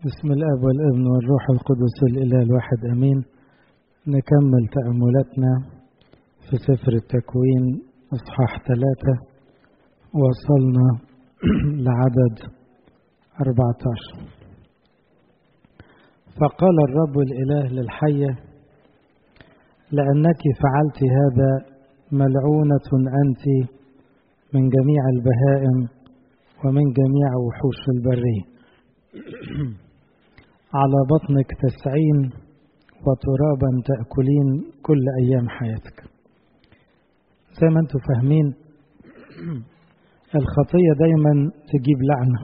بسم الاب والابن والروح القدس الاله الواحد امين نكمل تاملاتنا في سفر التكوين اصحاح ثلاثه وصلنا لعدد 14 فقال الرب الاله للحيه لانك فعلت هذا ملعونه انت من جميع البهائم ومن جميع وحوش البريه على بطنك تسعين وترابا تأكلين كل أيام حياتك زي ما انتم فاهمين الخطية دايما تجيب لعنة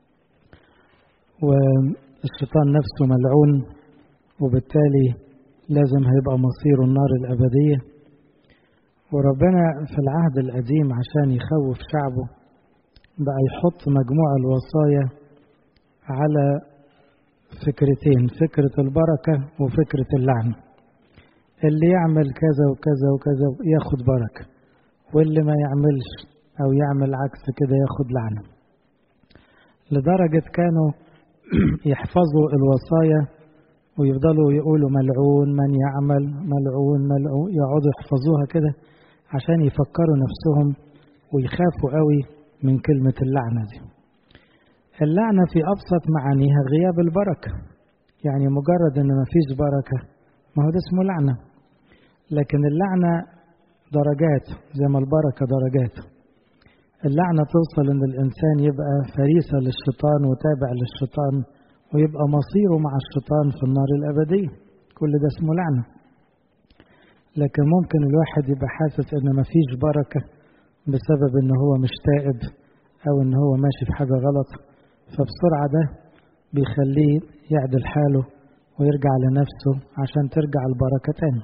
والشيطان نفسه ملعون وبالتالي لازم هيبقى مصيره النار الأبدية وربنا في العهد القديم عشان يخوف شعبه بقى يحط مجموعة الوصايا على فكرتين فكرة البركة وفكرة اللعنة اللي يعمل كذا وكذا وكذا ياخد بركة واللي ما يعملش أو يعمل عكس كده ياخد لعنة لدرجة كانوا يحفظوا الوصايا ويفضلوا يقولوا ملعون من يعمل ملعون ملعون يقعدوا يحفظوها كده عشان يفكروا نفسهم ويخافوا قوي من كلمة اللعنة دي اللعنة في أبسط معانيها غياب البركة يعني مجرد أن ما فيش بركة ما هو ده اسمه لعنة لكن اللعنة درجات زي ما البركة درجات اللعنة توصل أن الإنسان يبقى فريسة للشيطان وتابع للشيطان ويبقى مصيره مع الشيطان في النار الأبدية كل ده اسمه لعنة لكن ممكن الواحد يبقى حاسس أن ما فيش بركة بسبب أن هو مش تائب أو أن هو ماشي في حاجة غلط فبسرعة ده بيخليه يعدل حاله ويرجع لنفسه عشان ترجع البركة تاني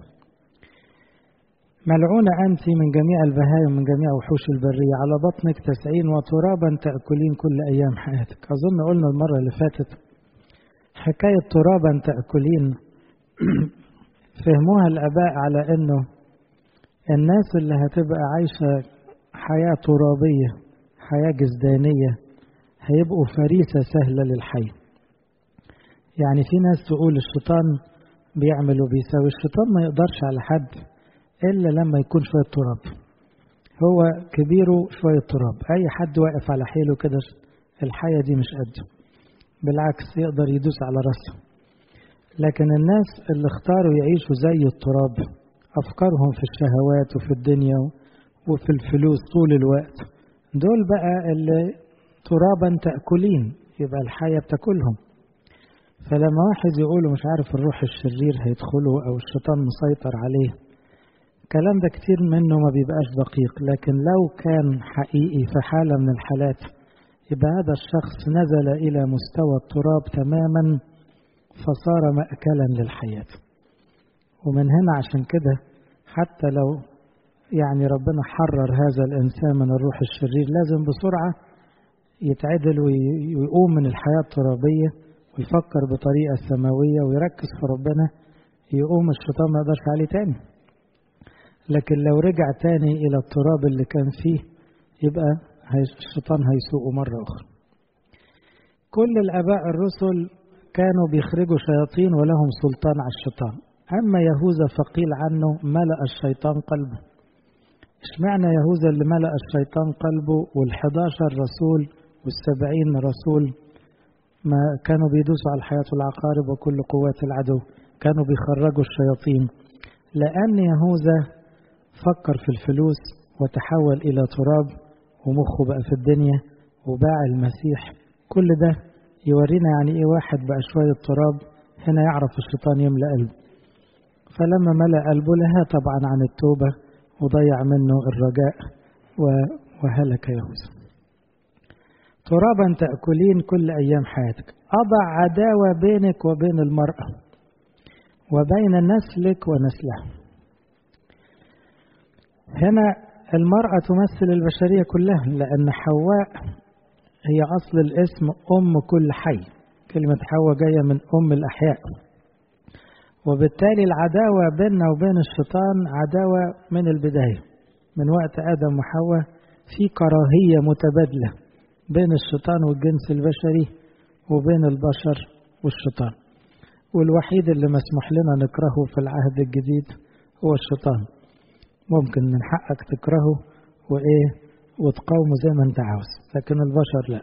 ملعونة أنت من جميع البهائم من جميع وحوش البرية على بطنك تسعين وترابا تأكلين كل أيام حياتك أظن قلنا المرة اللي فاتت حكاية ترابا تأكلين فهموها الآباء على أنه الناس اللي هتبقى عايشة حياة ترابية حياة جسدانية هيبقوا فريسة سهلة للحي يعني في ناس تقول الشيطان بيعمل وبيساوي الشيطان ما يقدرش على حد إلا لما يكون شوية تراب هو كبيره شوية تراب أي حد واقف على حيله كده الحياة دي مش قده بالعكس يقدر يدوس على راسه لكن الناس اللي اختاروا يعيشوا زي التراب أفكارهم في الشهوات وفي الدنيا وفي الفلوس طول الوقت دول بقى اللي ترابا تأكلين يبقى الحياة بتاكلهم فلما واحد يقول مش عارف الروح الشرير هيدخله أو الشيطان مسيطر عليه الكلام ده كتير منه ما بيبقاش دقيق لكن لو كان حقيقي في حالة من الحالات يبقى هذا الشخص نزل إلى مستوى التراب تماما فصار مأكلا للحياة ومن هنا عشان كده حتى لو يعني ربنا حرر هذا الإنسان من الروح الشرير لازم بسرعة يتعدل ويقوم من الحياة الترابية ويفكر بطريقة سماوية ويركز في ربنا يقوم الشيطان ما يقدرش عليه تاني لكن لو رجع تاني إلى التراب اللي كان فيه يبقى الشيطان هيسوقه مرة أخرى كل الآباء الرسل كانوا بيخرجوا شياطين ولهم سلطان على الشيطان أما يهوذا فقيل عنه ملأ الشيطان قلبه اشمعنى يهوذا اللي ملأ الشيطان قلبه والحداشر رسول والسبعين رسول ما كانوا بيدوسوا على الحياة العقارب وكل قوات العدو كانوا بيخرجوا الشياطين لأن يهوذا فكر في الفلوس وتحول إلى تراب ومخه بقى في الدنيا وباع المسيح كل ده يورينا يعني إيه واحد بقى شوية تراب هنا يعرف الشيطان يملأ قلبه فلما ملأ قلبه لها طبعا عن التوبة وضيع منه الرجاء وهلك يهوذا ترابا تأكلين كل أيام حياتك أضع عداوة بينك وبين المرأة وبين نسلك ونسلها هنا المرأة تمثل البشرية كلها لأن حواء هي أصل الاسم أم كل حي كلمة حواء جاية من أم الأحياء وبالتالي العداوة بيننا وبين الشيطان عداوة من البداية من وقت آدم وحواء في كراهية متبادلة بين الشيطان والجنس البشري وبين البشر والشيطان والوحيد اللي مسموح لنا نكرهه في العهد الجديد هو الشيطان ممكن من حقك تكرهه وإيه وتقاومه زي ما أنت عاوز لكن البشر لا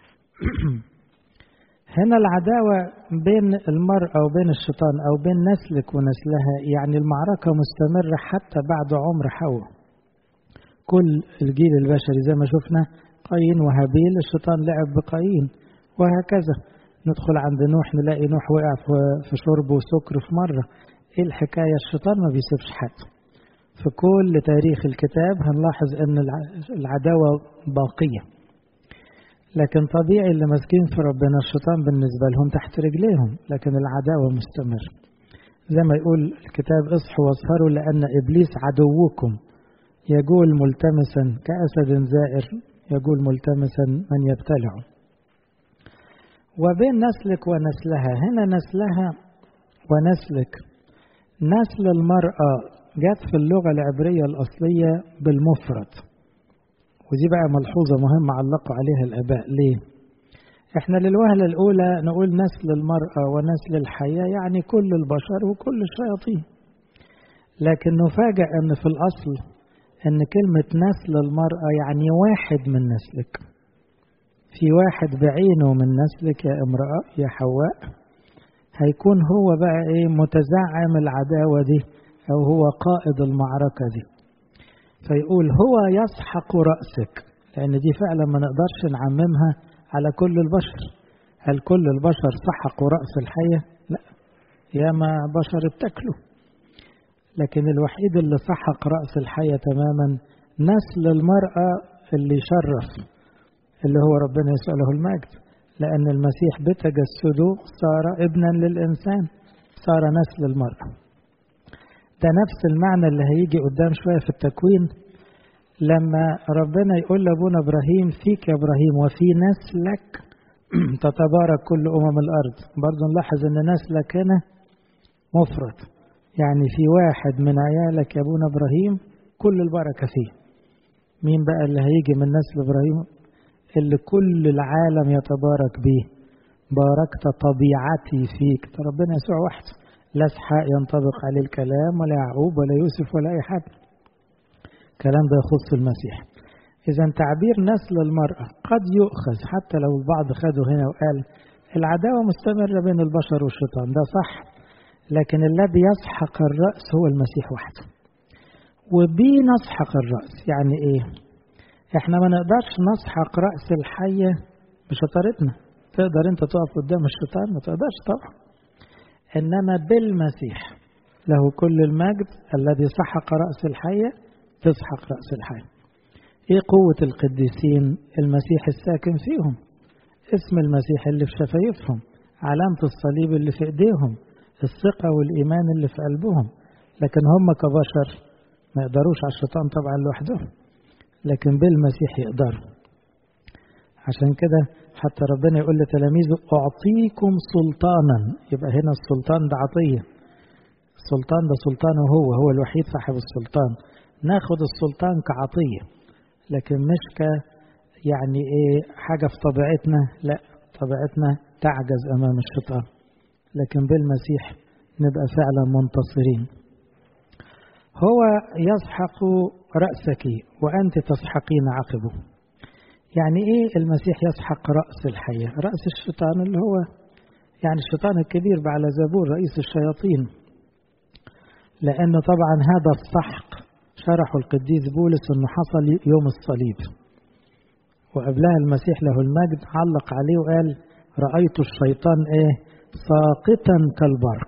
هنا العداوة بين المرأة وبين الشيطان أو بين نسلك ونسلها يعني المعركة مستمرة حتى بعد عمر حواء كل الجيل البشري زي ما شفنا قايين وهابيل الشيطان لعب بقايين وهكذا ندخل عند نوح نلاقي نوح وقع في شرب وسكر في مرة ايه الحكاية الشيطان ما بيسيبش حد في كل تاريخ الكتاب هنلاحظ ان العداوة باقية لكن طبيعي اللي ماسكين في ربنا الشيطان بالنسبة لهم تحت رجليهم لكن العداوة مستمر زي ما يقول الكتاب اصحوا واسهروا لأن إبليس عدوكم يقول ملتمسا كأسد زائر يقول ملتمسا من يبتلعه وبين نسلك ونسلها هنا نسلها ونسلك نسل المرأة جت في اللغة العبرية الأصلية بالمفرد ودي بقى ملحوظة مهمة علقوا عليها الآباء ليه؟ احنا للوهلة الأولى نقول نسل المرأة ونسل الحياة يعني كل البشر وكل الشياطين لكن نفاجأ أن في الأصل أن كلمة نسل المرأة يعني واحد من نسلك في واحد بعينه من نسلك يا امرأة يا حواء هيكون هو بقى ايه متزعم العداوة دي أو هو قائد المعركة دي فيقول هو يسحق رأسك لأن دي فعلا ما نقدرش نعممها على كل البشر هل كل البشر سحقوا رأس الحية؟ لا ياما بشر اتكلوا لكن الوحيد اللي سحق رأس الحية تماما نسل المرأة اللي شرف اللي هو ربنا يسأله المجد لأن المسيح بتجسده صار ابنا للإنسان صار نسل المرأة ده نفس المعنى اللي هيجي قدام شوية في التكوين لما ربنا يقول لأبونا إبراهيم فيك يا إبراهيم وفي نسلك تتبارك كل أمم الأرض برضو نلاحظ أن نسلك هنا مفرد يعني في واحد من عيالك يا أبونا إبراهيم كل البركة فيه مين بقى اللي هيجي من نسل إبراهيم اللي كل العالم يتبارك به باركت طبيعتي فيك ربنا يسوع وحده لا اسحاق ينطبق عليه الكلام ولا يعقوب ولا يوسف ولا اي حد الكلام ده يخص المسيح اذا تعبير نسل المراه قد يؤخذ حتى لو البعض خده هنا وقال العداوه مستمره بين البشر والشيطان ده صح لكن الذي يسحق الراس هو المسيح وحده وبي نسحق الراس يعني ايه احنا ما نقدرش نسحق راس الحيه بشطارتنا تقدر انت تقف قدام الشيطان ما تقدرش طبعا انما بالمسيح له كل المجد الذي سحق راس الحيه تسحق راس الحيه ايه قوه القديسين المسيح الساكن فيهم اسم المسيح اللي في شفايفهم علامه الصليب اللي في ايديهم الثقه والايمان اللي في قلبهم لكن هم كبشر ما يقدروش على الشيطان طبعا لوحدهم لكن بالمسيح يقدروا عشان كده حتى ربنا يقول لتلاميذه أعطيكم سلطانا يبقى هنا السلطان ده عطية السلطان ده سلطانه هو هو الوحيد صاحب السلطان ناخد السلطان كعطية لكن مش ك يعني ايه حاجة في طبيعتنا لا طبيعتنا تعجز أمام الشيطان لكن بالمسيح نبقى فعلا منتصرين هو يسحق رأسك وأنت تسحقين عقبه يعني إيه المسيح يسحق رأس الحية رأس الشيطان اللي هو يعني الشيطان الكبير بعلى زبور رئيس الشياطين لأنه طبعا هذا السحق شرحه القديس بولس أنه حصل يوم الصليب وقبلها المسيح له المجد علق عليه وقال رأيت الشيطان إيه ساقطا كالبرق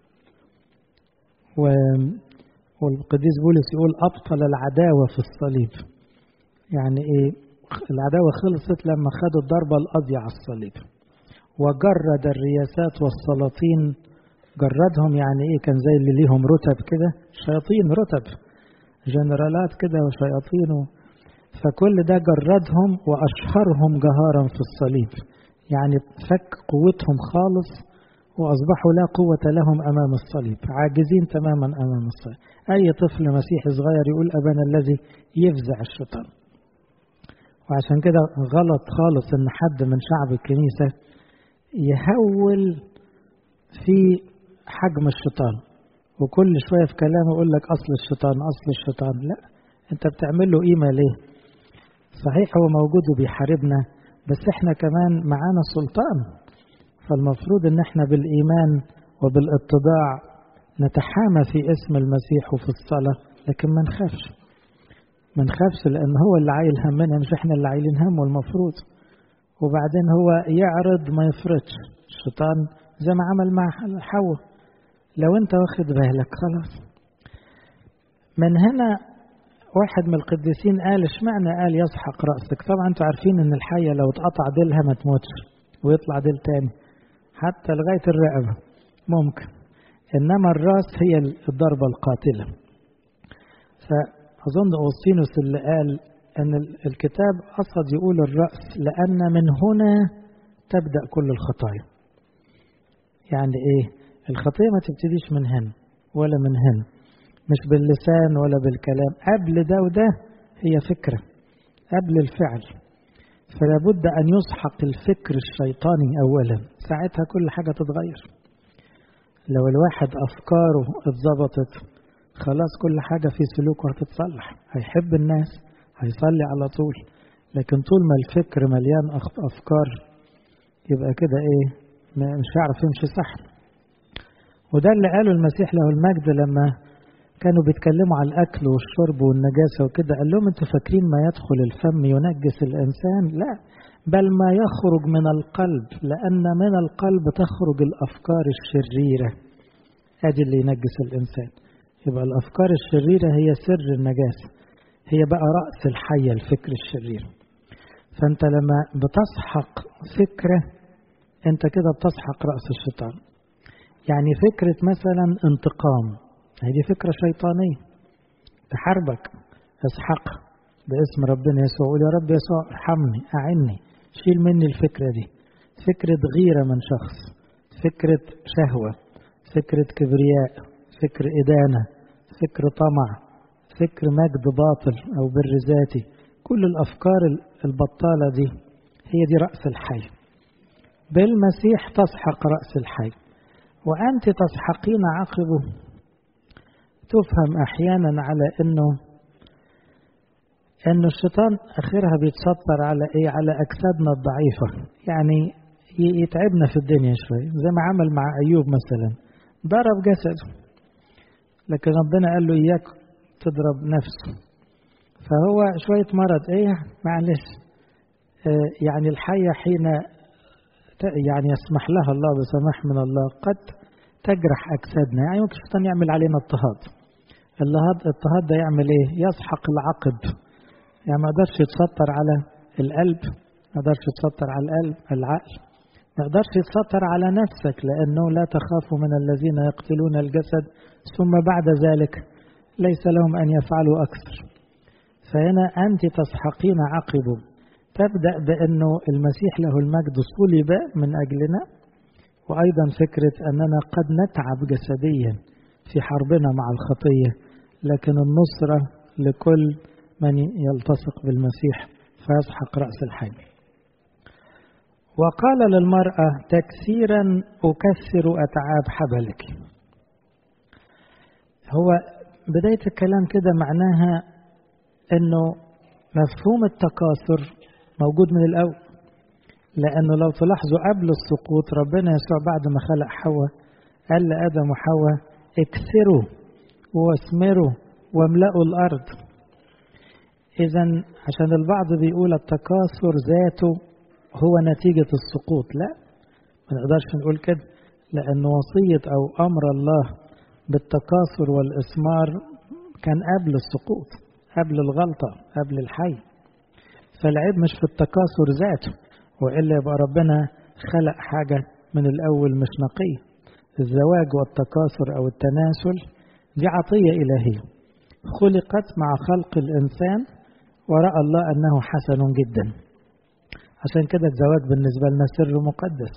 و والقديس بولس يقول أبطل العداوة في الصليب يعني إيه العداوة خلصت لما خدوا الضربة القاضية على الصليب وجرد الرياسات والسلاطين جردهم يعني إيه كان زي اللي ليهم رتب كده شياطين رتب جنرالات كده وشياطين فكل ده جردهم وأشهرهم جهارا في الصليب يعني فك قوتهم خالص وأصبحوا لا قوة لهم أمام الصليب عاجزين تماما أمام الصليب أي طفل مسيحي صغير يقول أبانا الذي يفزع الشيطان وعشان كده غلط خالص إن حد من شعب الكنيسة يهول في حجم الشيطان وكل شوية في كلامه يقول لك أصل الشيطان أصل الشيطان لا أنت بتعمل له قيمة ليه صحيح هو موجود وبيحاربنا بس احنا كمان معانا سلطان فالمفروض ان احنا بالإيمان وبالاتضاع نتحامى في اسم المسيح وفي الصلاة لكن ما نخافش ما نخافش لأن هو اللي عايل همنا مش احنا اللي عايلين همه المفروض وبعدين هو يعرض ما يفرطش الشيطان زي ما عمل مع حواء لو انت واخد بالك خلاص من هنا واحد من القديسين قال اشمعنى قال يسحق رأسك طبعا انتوا عارفين ان الحية لو اتقطع ديلها ما تموتش ويطلع ديل تاني حتى لغاية الرقبة ممكن انما الراس هي الضربة القاتلة فأظن أوسطينوس اللي قال أن الكتاب قصد يقول الرأس لأن من هنا تبدأ كل الخطايا يعني إيه الخطية ما تبتديش من هنا ولا من هنا مش باللسان ولا بالكلام قبل ده وده هي فكرة قبل الفعل فلا بد أن يسحق الفكر الشيطاني أولا ساعتها كل حاجة تتغير لو الواحد أفكاره اتظبطت خلاص كل حاجة في سلوكه هتتصلح هيحب الناس هيصلي على طول لكن طول ما الفكر مليان أفكار يبقى كده إيه مش هيعرف يمشي صح وده اللي قاله المسيح له المجد لما كانوا بيتكلموا على الأكل والشرب والنجاسة وكده قال لهم أنتوا فاكرين ما يدخل الفم ينجس الإنسان لا بل ما يخرج من القلب لأن من القلب تخرج الأفكار الشريرة أدي اللي ينجس الإنسان يبقى الأفكار الشريرة هي سر النجاسة هي بقى رأس الحية الفكر الشرير فأنت لما بتسحق فكرة أنت كده بتسحق رأس الشيطان يعني فكرة مثلا انتقام هذه فكرة شيطانية تحاربك اسحق باسم ربنا يسوع قول يا رب يسوع ارحمني أعني شيل مني الفكرة دي فكرة غيرة من شخص فكرة شهوة فكرة كبرياء فكر إدانة فكر طمع فكر مجد باطل أو بر ذاتي كل الأفكار البطالة دي هي دي رأس الحي بالمسيح تسحق رأس الحي وأنت تسحقين عقبه تفهم أحيانا على أنه أن الشيطان آخرها بيتسطر على إيه على أجسادنا الضعيفة يعني يتعبنا في الدنيا شوية زي ما عمل مع أيوب مثلا ضرب جسده لكن ربنا قال له إياك تضرب نفسه فهو شوية مرض إيه معلش آه يعني الحية حين يعني يسمح لها الله بسماح من الله قد تجرح أجسادنا يعني ممكن الشيطان يعمل علينا اضطهاد الاضطهاد ده يعمل إيه يسحق العقد يعني ما يقدرش يتسطر على القلب ما يقدرش يتسطر على القلب العقل ما يقدرش يتسطر على نفسك لأنه لا تخافوا من الذين يقتلون الجسد ثم بعد ذلك ليس لهم أن يفعلوا أكثر فهنا أنت تسحقين عقبه تبدأ بأنه المسيح له المجد صلب من أجلنا وأيضا فكرة أننا قد نتعب جسديا في حربنا مع الخطية لكن النصرة لكل من يلتصق بالمسيح فيسحق رأس الحي وقال للمرأة تكسيرا أكسر أتعاب حبلك هو بداية الكلام كده معناها أنه مفهوم التكاثر موجود من الأول لأنه لو تلاحظوا قبل السقوط ربنا يسوع بعد ما خلق حواء قال لآدم وحواء اكسروا واثمروا واملأوا الأرض إذا عشان البعض بيقول التكاثر ذاته هو نتيجة السقوط لا ما نقدرش نقول كده لأن وصية أو أمر الله بالتكاثر والإثمار كان قبل السقوط قبل الغلطة قبل الحي فالعيب مش في التكاثر ذاته وإلا يبقى ربنا خلق حاجة من الأول مش نقية الزواج والتكاثر أو التناسل دي عطية إلهية خلقت مع خلق الإنسان ورأى الله أنه حسن جدا عشان كده الزواج بالنسبة لنا سر مقدس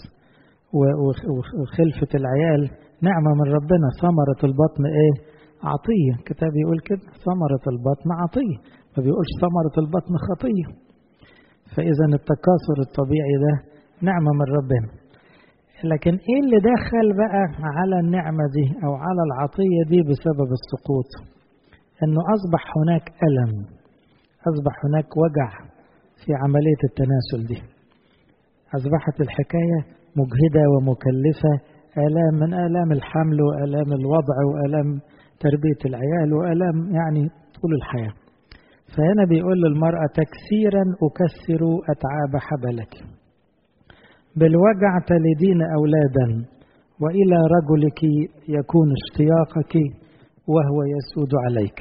وخلفة العيال نعمة من ربنا ثمرة البطن إيه عطية كتاب يقول كده ثمرة البطن عطية ما بيقولش ثمرة البطن خطية فإذا التكاثر الطبيعي ده نعمة من ربنا لكن ايه اللي دخل بقى على النعمة دي او على العطية دي بسبب السقوط انه اصبح هناك الم اصبح هناك وجع في عملية التناسل دي اصبحت الحكاية مجهدة ومكلفة آلام من آلام الحمل وآلام الوضع وآلام تربية العيال وآلام يعني طول الحياة فهنا بيقول للمرأة تكسيرا أكسر أتعاب حبلك بالوجع تلدين أولادا وإلى رجلك يكون اشتياقك وهو يسود عليك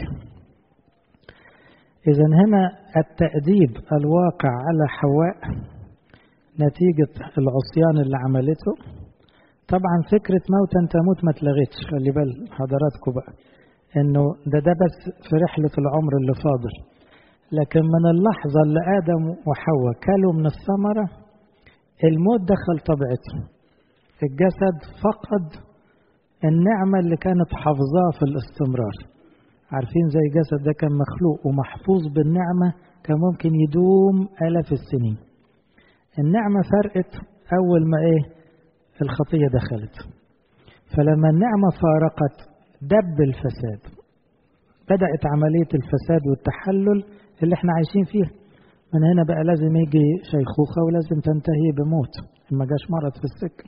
إذا هنا التأديب الواقع على حواء نتيجة العصيان اللي عملته طبعا فكرة موتا تموت ما تلغتش خلي بال حضراتكم بقى انه ده ده بس في رحلة العمر اللي فاضل لكن من اللحظة اللي آدم وحواء كلوا من الثمرة الموت دخل طبيعته الجسد فقد النعمة اللي كانت حافظاه في الاستمرار عارفين زي الجسد ده كان مخلوق ومحفوظ بالنعمة كان ممكن يدوم آلاف السنين النعمة فرقت أول ما إيه الخطية دخلت فلما النعمة فارقت دب الفساد بدأت عملية الفساد والتحلل اللي احنا عايشين فيها من هنا بقى لازم يجي شيخوخة ولازم تنتهي بموت ما جاش مرض في السكة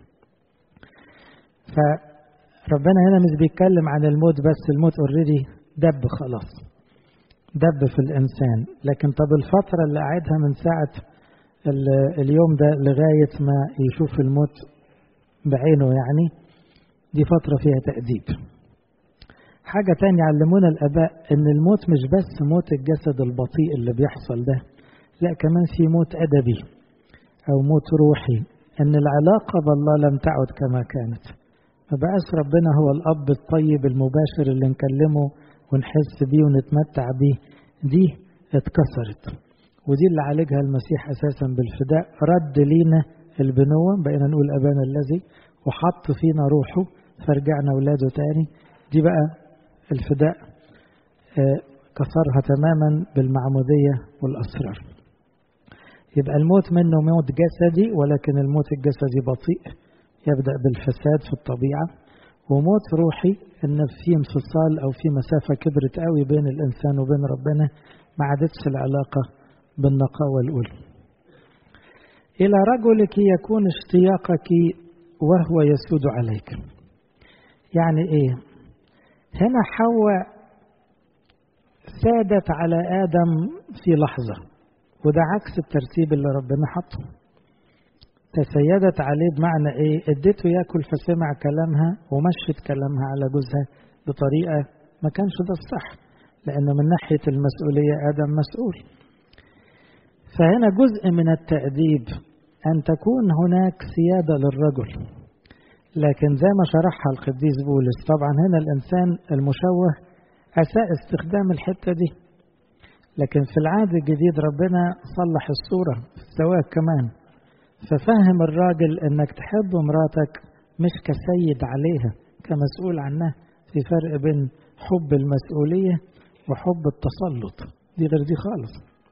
فربنا هنا مش بيتكلم عن الموت بس الموت اوريدي دب خلاص دب في الإنسان لكن طب الفترة اللي قاعدها من ساعة اليوم ده لغاية ما يشوف الموت بعينه يعني دي فترة فيها تأديب حاجة تانية علمونا الآباء إن الموت مش بس موت الجسد البطيء اللي بيحصل ده لا كمان في موت أدبي أو موت روحي إن العلاقة بالله لم تعد كما كانت ما بقاش ربنا هو الأب الطيب المباشر اللي نكلمه ونحس بيه ونتمتع بيه دي اتكسرت ودي اللي عالجها المسيح أساسا بالفداء رد لينا البنوة بقينا نقول أبانا الذي وحط فينا روحه فرجعنا أولاده تاني دي بقى الفداء كسرها تماما بالمعمودية والأسرار يبقى الموت منه موت جسدي ولكن الموت الجسدي بطيء يبدأ بالفساد في الطبيعة وموت روحي ان في انفصال او في مسافة كبرت قوي بين الانسان وبين ربنا ما عادتش العلاقة بالنقاوة الأولى إلى رجلك يكون اشتياقك وهو يسود عليك يعني إيه هنا حواء سادت على آدم في لحظة وده عكس الترتيب اللي ربنا حطه تسيدت عليه بمعنى ايه اديته ياكل فسمع كلامها ومشت كلامها على جوزها بطريقة ما كانش ده الصح لأن من ناحية المسؤولية آدم مسؤول فهنا جزء من التأديب أن تكون هناك سيادة للرجل لكن زي ما شرحها القديس بولس طبعا هنا الإنسان المشوه أساء استخدام الحتة دي لكن في العهد الجديد ربنا صلح الصورة في الزواج كمان ففهم الراجل انك تحب مراتك مش كسيد عليها كمسؤول عنها في فرق بين حب المسؤولية وحب التسلط دي غير دي خالص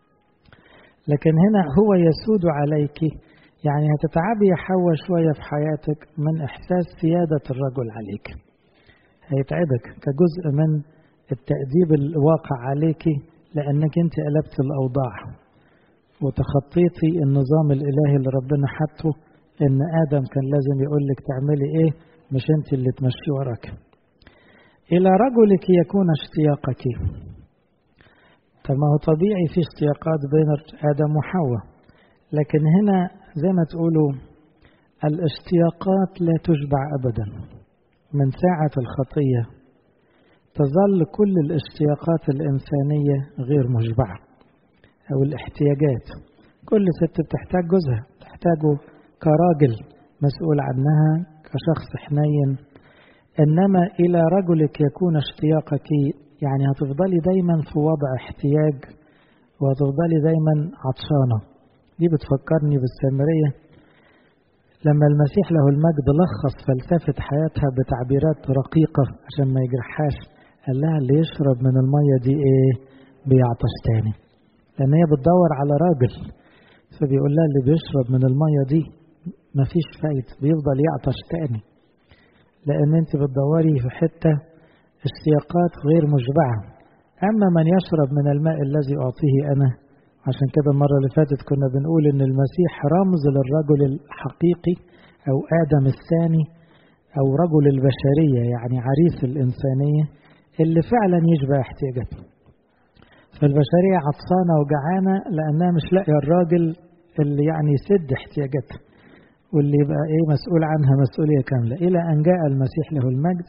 لكن هنا هو يسود عليك يعني هتتعبي يا حواء شوية في حياتك من إحساس سيادة الرجل عليك هيتعبك كجزء من التأديب الواقع عليك لأنك أنت قلبت الأوضاع وتخطيتي النظام الإلهي اللي ربنا حطه إن آدم كان لازم يقول لك تعملي إيه مش أنت اللي تمشي وراك إلى رجلك يكون اشتياقك طب ما هو طبيعي في اشتياقات بين آدم وحواء لكن هنا زي ما تقولوا الاشتياقات لا تشبع أبدا من ساعة الخطية تظل كل الاشتياقات الإنسانية غير مشبعة أو الاحتياجات كل ست بتحتاج جوزها تحتاجه كراجل مسؤول عنها كشخص حنين إنما إلى رجلك يكون اشتياقك يعني هتفضلي دايما في وضع احتياج وهتفضلي دايما عطشانة دي بتفكرني بالسامرية لما المسيح له المجد لخص فلسفة حياتها بتعبيرات رقيقة عشان ما يجرحهاش قال لها اللي يشرب من المية دي ايه بيعطش تاني لأن هي بتدور على راجل فبيقول لها اللي بيشرب من المية دي مفيش فايدة بيفضل يعطش تاني لأن أنت بتدوري في حتة اشتياقات غير مشبعة أما من يشرب من الماء الذي أعطيه أنا عشان كده المرة اللي فاتت كنا بنقول إن المسيح رمز للرجل الحقيقي أو آدم الثاني أو رجل البشرية يعني عريس الإنسانية اللي فعلا يشبع احتياجاتنا فالبشرية عطسانة وجعانة لأنها مش لاقية الراجل اللي يعني يسد احتياجاتها واللي يبقى ايه مسؤول عنها مسؤولية كاملة إلى أن جاء المسيح له المجد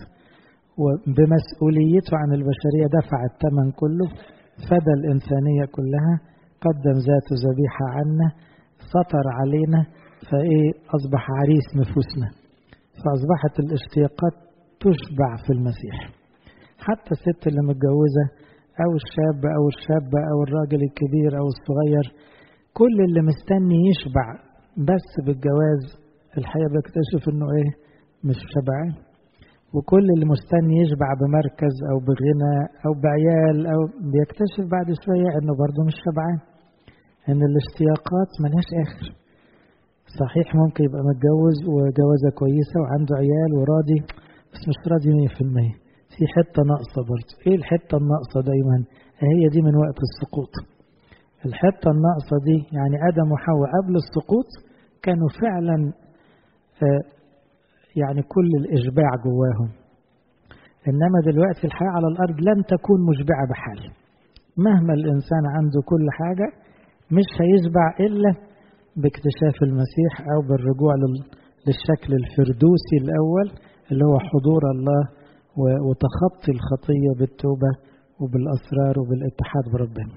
وبمسؤوليته عن البشرية دفع الثمن كله فدى الإنسانية كلها قدم ذاته ذبيحة عنا سطر علينا فإيه أصبح عريس نفوسنا فأصبحت الاشتياقات تشبع في المسيح حتى الست اللي متجوزة أو الشاب أو الشابة أو الراجل الكبير أو الصغير كل اللي مستني يشبع بس بالجواز الحقيقة بيكتشف إنه إيه مش شبعان وكل اللي مستني يشبع بمركز أو بغنى أو بعيال أو بيكتشف بعد شوية إنه برضه مش شبعان إن الاشتياقات ملهاش آخر صحيح ممكن يبقى متجوز وجوازة كويسة وعنده عيال وراضي بس مش راضي 100% في حتة ناقصة برضه ايه الحتة الناقصة دايما هي دي من وقت السقوط الحتة الناقصة دي يعني آدم وحواء قبل السقوط كانوا فعلا آه يعني كل الإشباع جواهم إنما دلوقتي الحياة على الأرض لن تكون مشبعة بحال مهما الإنسان عنده كل حاجة مش هيشبع إلا باكتشاف المسيح أو بالرجوع للشكل الفردوسي الأول اللي هو حضور الله وتخطي الخطية بالتوبة وبالأسرار وبالاتحاد بربنا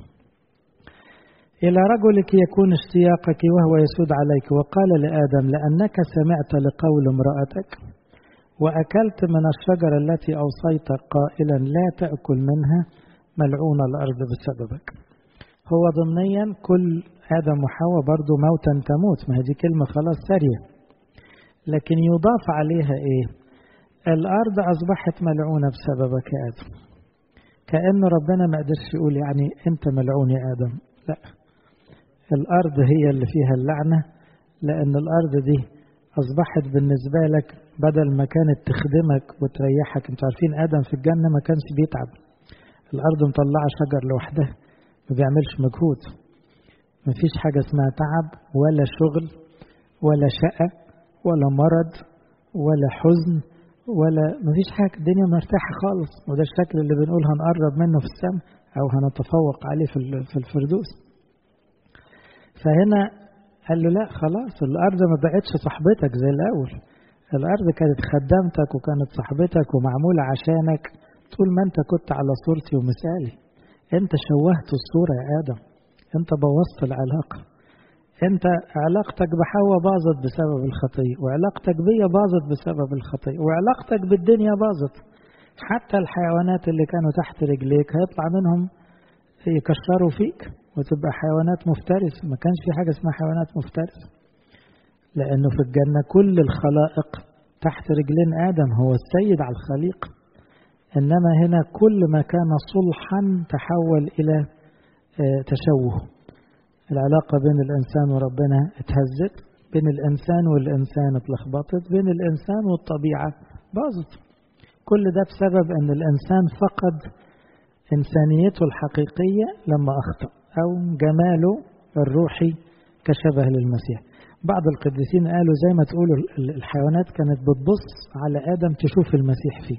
إلى رجلك يكون اشتياقك وهو يسود عليك وقال لآدم لأنك سمعت لقول امرأتك وأكلت من الشجرة التي أوصيت قائلا لا تأكل منها ملعون الأرض بسببك هو ضمنيا كل آدم وحواء برضو موتا تموت ما هذه كلمة خلاص سارية لكن يضاف عليها إيه الأرض أصبحت ملعونة بسببك يا آدم كأن ربنا ما قدرش يقول يعني أنت ملعون يا آدم لا الأرض هي اللي فيها اللعنة لأن الأرض دي أصبحت بالنسبة لك بدل ما كانت تخدمك وتريحك انتوا عارفين آدم في الجنة ما كانش بيتعب الأرض مطلعة شجر لوحدها ما بيعملش مجهود ما فيش حاجة اسمها تعب ولا شغل ولا شقة ولا مرض ولا حزن ولا ما فيش حاجة الدنيا مرتاحة خالص وده الشكل اللي بنقول هنقرب منه في السماء أو هنتفوق عليه في الفردوس فهنا قال له لا خلاص الأرض ما بقتش صاحبتك زي الأول الأرض كانت خدامتك وكانت صاحبتك ومعمولة عشانك طول ما أنت كنت على صورتي ومثالي أنت شوهت الصورة يا آدم أنت بوظت العلاقة أنت علاقتك بحواء باظت بسبب الخطية وعلاقتك بيا باظت بسبب الخطية وعلاقتك بالدنيا باظت حتى الحيوانات اللي كانوا تحت رجليك هيطلع منهم يكشروا فيك وتبقى حيوانات مفترسة ما كانش في حاجة اسمها حيوانات مفترسة لأنه في الجنة كل الخلائق تحت رجلين آدم هو السيد على الخليق إنما هنا كل ما كان صلحا تحول إلى تشوه العلاقة بين الإنسان وربنا اتهزت بين الإنسان والإنسان اتلخبطت بين الإنسان والطبيعة باظت كل ده بسبب أن الإنسان فقد إنسانيته الحقيقية لما أخطأ أو جماله الروحي كشبه للمسيح بعض القديسين قالوا زي ما تقولوا الحيوانات كانت بتبص على آدم تشوف المسيح فيه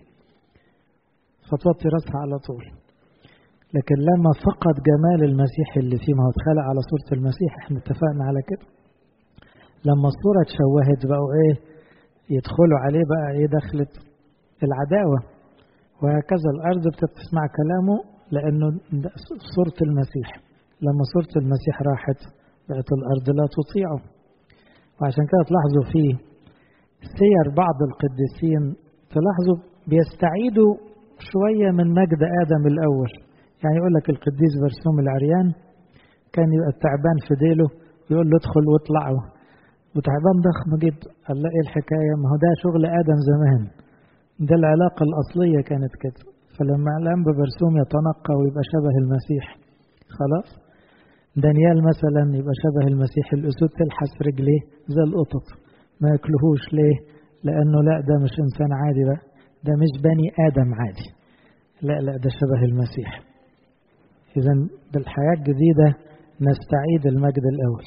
فتوطي راسها على طول لكن لما فقد جمال المسيح اللي فيه ما هو اتخلق على صورة المسيح احنا اتفقنا على كده لما الصورة اتشوهت بقوا ايه يدخلوا عليه بقى ايه دخلت العداوة وهكذا الأرض بتسمع كلامه لأنه صورة المسيح لما صورة المسيح راحت بقت الأرض لا تطيعه وعشان كده تلاحظوا فيه سير بعض القديسين تلاحظوا بيستعيدوا شوية من مجد آدم الأول يعني يقول لك القديس برسوم العريان كان يبقى تعبان في ديله يقول له ادخل واطلعه وتعبان ضخم جدا قال له ايه الحكاية ما هو ده شغل آدم زمان ده العلاقة الأصلية كانت كده فلما الأنبا برسوم يتنقى ويبقى شبه المسيح خلاص دانيال مثلا يبقى شبه المسيح الأسود تلحس رجليه زي القطط ما ياكلوهوش ليه لانه لا ده مش انسان عادي بقى ده مش بني ادم عادي لا لا ده شبه المسيح اذا بالحياه الجديده نستعيد المجد الاول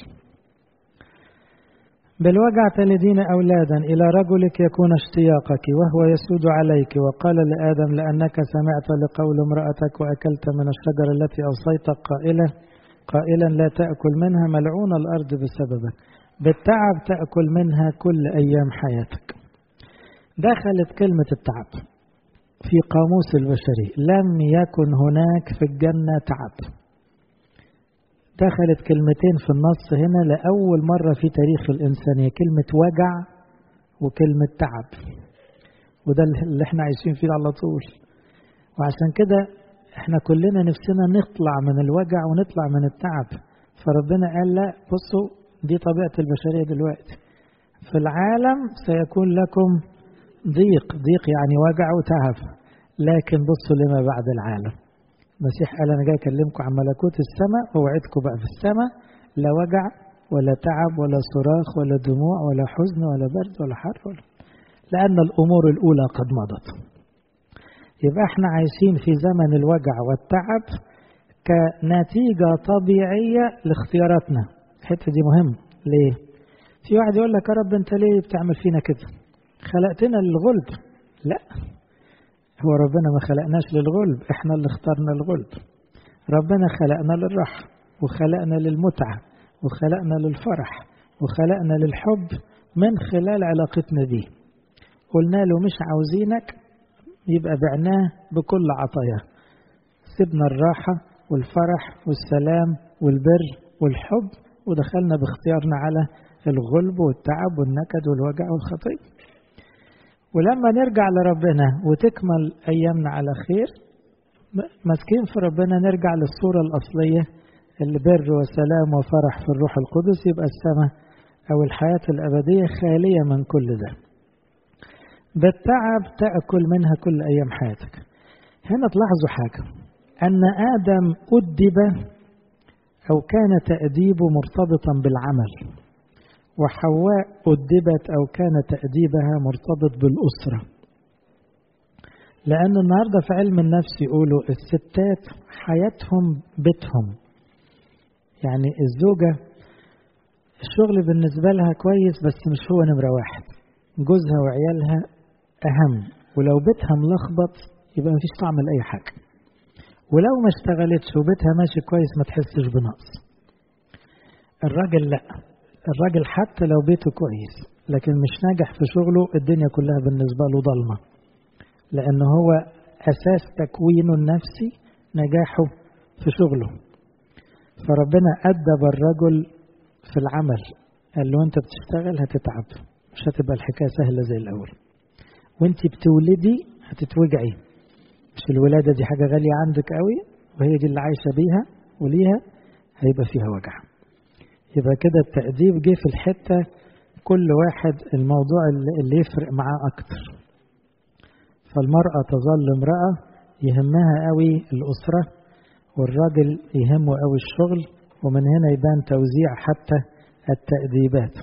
بالوجع تلدين أولادا إلى رجلك يكون اشتياقك وهو يسود عليك وقال لآدم لأنك سمعت لقول امرأتك وأكلت من الشجرة التي أوصيتك قائلة قائلا لا تأكل منها ملعون الأرض بسببك بالتعب تأكل منها كل أيام حياتك دخلت كلمة التعب في قاموس البشري لم يكن هناك في الجنة تعب دخلت كلمتين في النص هنا لأول مرة في تاريخ الإنسانية كلمة وجع وكلمة تعب وده اللي احنا عايشين فيه على طول وعشان كده احنا كلنا نفسنا نطلع من الوجع ونطلع من التعب فربنا قال لا بصوا دي طبيعة البشرية دلوقتي في العالم سيكون لكم ضيق ضيق يعني وجع وتعب لكن بصوا لما بعد العالم المسيح قال أنا جاي أكلمكم عن ملكوت السماء ووعدكم بقى في السماء لا وجع ولا تعب ولا صراخ ولا دموع ولا حزن ولا برد ولا حر ولا لأن الأمور الأولى قد مضت يبقى احنا عايشين في زمن الوجع والتعب كنتيجة طبيعية لاختياراتنا الحتة دي مهمة ليه؟ في واحد يقول لك يا رب انت ليه بتعمل فينا كده؟ خلقتنا للغلب لا هو ربنا ما خلقناش للغلب احنا اللي اخترنا الغلب ربنا خلقنا للراحة وخلقنا للمتعة وخلقنا للفرح وخلقنا للحب من خلال علاقتنا بيه قلنا له مش عاوزينك يبقى بعناه بكل عطاياه سيبنا الراحة والفرح والسلام والبر والحب ودخلنا باختيارنا على الغلب والتعب والنكد والوجع والخطيه ولما نرجع لربنا وتكمل أيامنا على خير ماسكين في ربنا نرجع للصورة الأصلية اللي بر وسلام وفرح في الروح القدس يبقى السماء أو الحياة الأبدية خالية من كل ده بالتعب تأكل منها كل أيام حياتك هنا تلاحظوا حاجة أن آدم أدب أو كان تأديبه مرتبطا بالعمل وحواء أدبت أو كان تأديبها مرتبط بالأسرة لأن النهاردة في علم النفس يقولوا الستات حياتهم بيتهم يعني الزوجة الشغل بالنسبة لها كويس بس مش هو نمرة واحد جوزها وعيالها أهم ولو بيتها ملخبط يبقى مفيش طعم لأي حاجة ولو ما اشتغلتش وبيتها ماشي كويس ما تحسش بنقص الراجل لأ الراجل حتى لو بيته كويس لكن مش ناجح في شغله الدنيا كلها بالنسبة له ضلمة لأن هو أساس تكوينه النفسي نجاحه في شغله فربنا أدب الرجل في العمل قال له أنت بتشتغل هتتعب مش هتبقى الحكاية سهلة زي الأول وأنت بتولدي هتتوجعي مش الولادة دي حاجة غالية عندك قوي وهي دي اللي عايشة بيها وليها هيبقى فيها وجع يبقى كده التأديب جه في الحتة كل واحد الموضوع اللي يفرق معاه أكتر فالمرأة تظل امرأة يهمها قوي الأسرة والراجل يهمه قوي الشغل ومن هنا يبان توزيع حتى التأديبات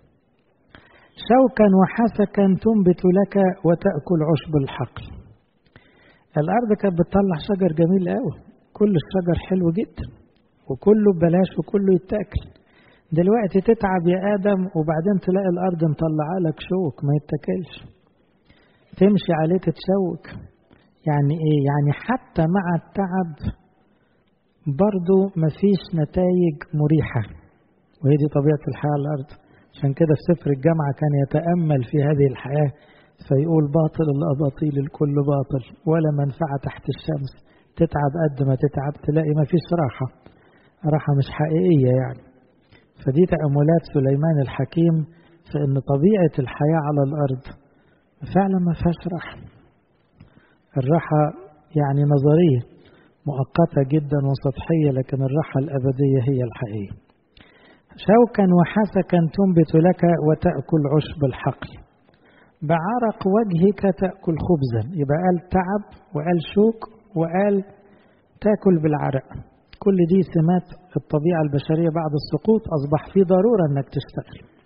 شوكا وحسكا تنبت لك وتأكل عشب الحقل الأرض كانت بتطلع شجر جميل قوي كل الشجر حلو جدا وكله ببلاش وكله يتاكل دلوقتي تتعب يا آدم وبعدين تلاقي الأرض مطلعة لك شوك ما يتاكلش تمشي عليه تتشوك يعني إيه؟ يعني حتى مع التعب برضو مفيش نتائج مريحة وهي دي طبيعة الحياة على الأرض عشان كده في سفر الجامعة كان يتأمل في هذه الحياة فيقول باطل الأباطيل الكل باطل ولا منفعة تحت الشمس تتعب قد ما تتعب تلاقي مفيش راحة راحة مش حقيقية يعني فدي تأملات سليمان الحكيم في أن طبيعة الحياة على الأرض فعلا ما فيهاش راحة الراحة يعني نظرية مؤقتة جدا وسطحية لكن الراحة الأبدية هي الحقيقية شوكا وحسكا تنبت لك وتأكل عشب الحقل بعرق وجهك تأكل خبزا يبقى قال تعب وقال شوك وقال تاكل بالعرق كل دي سمات الطبيعة البشرية بعد السقوط أصبح في ضرورة أنك تشتغل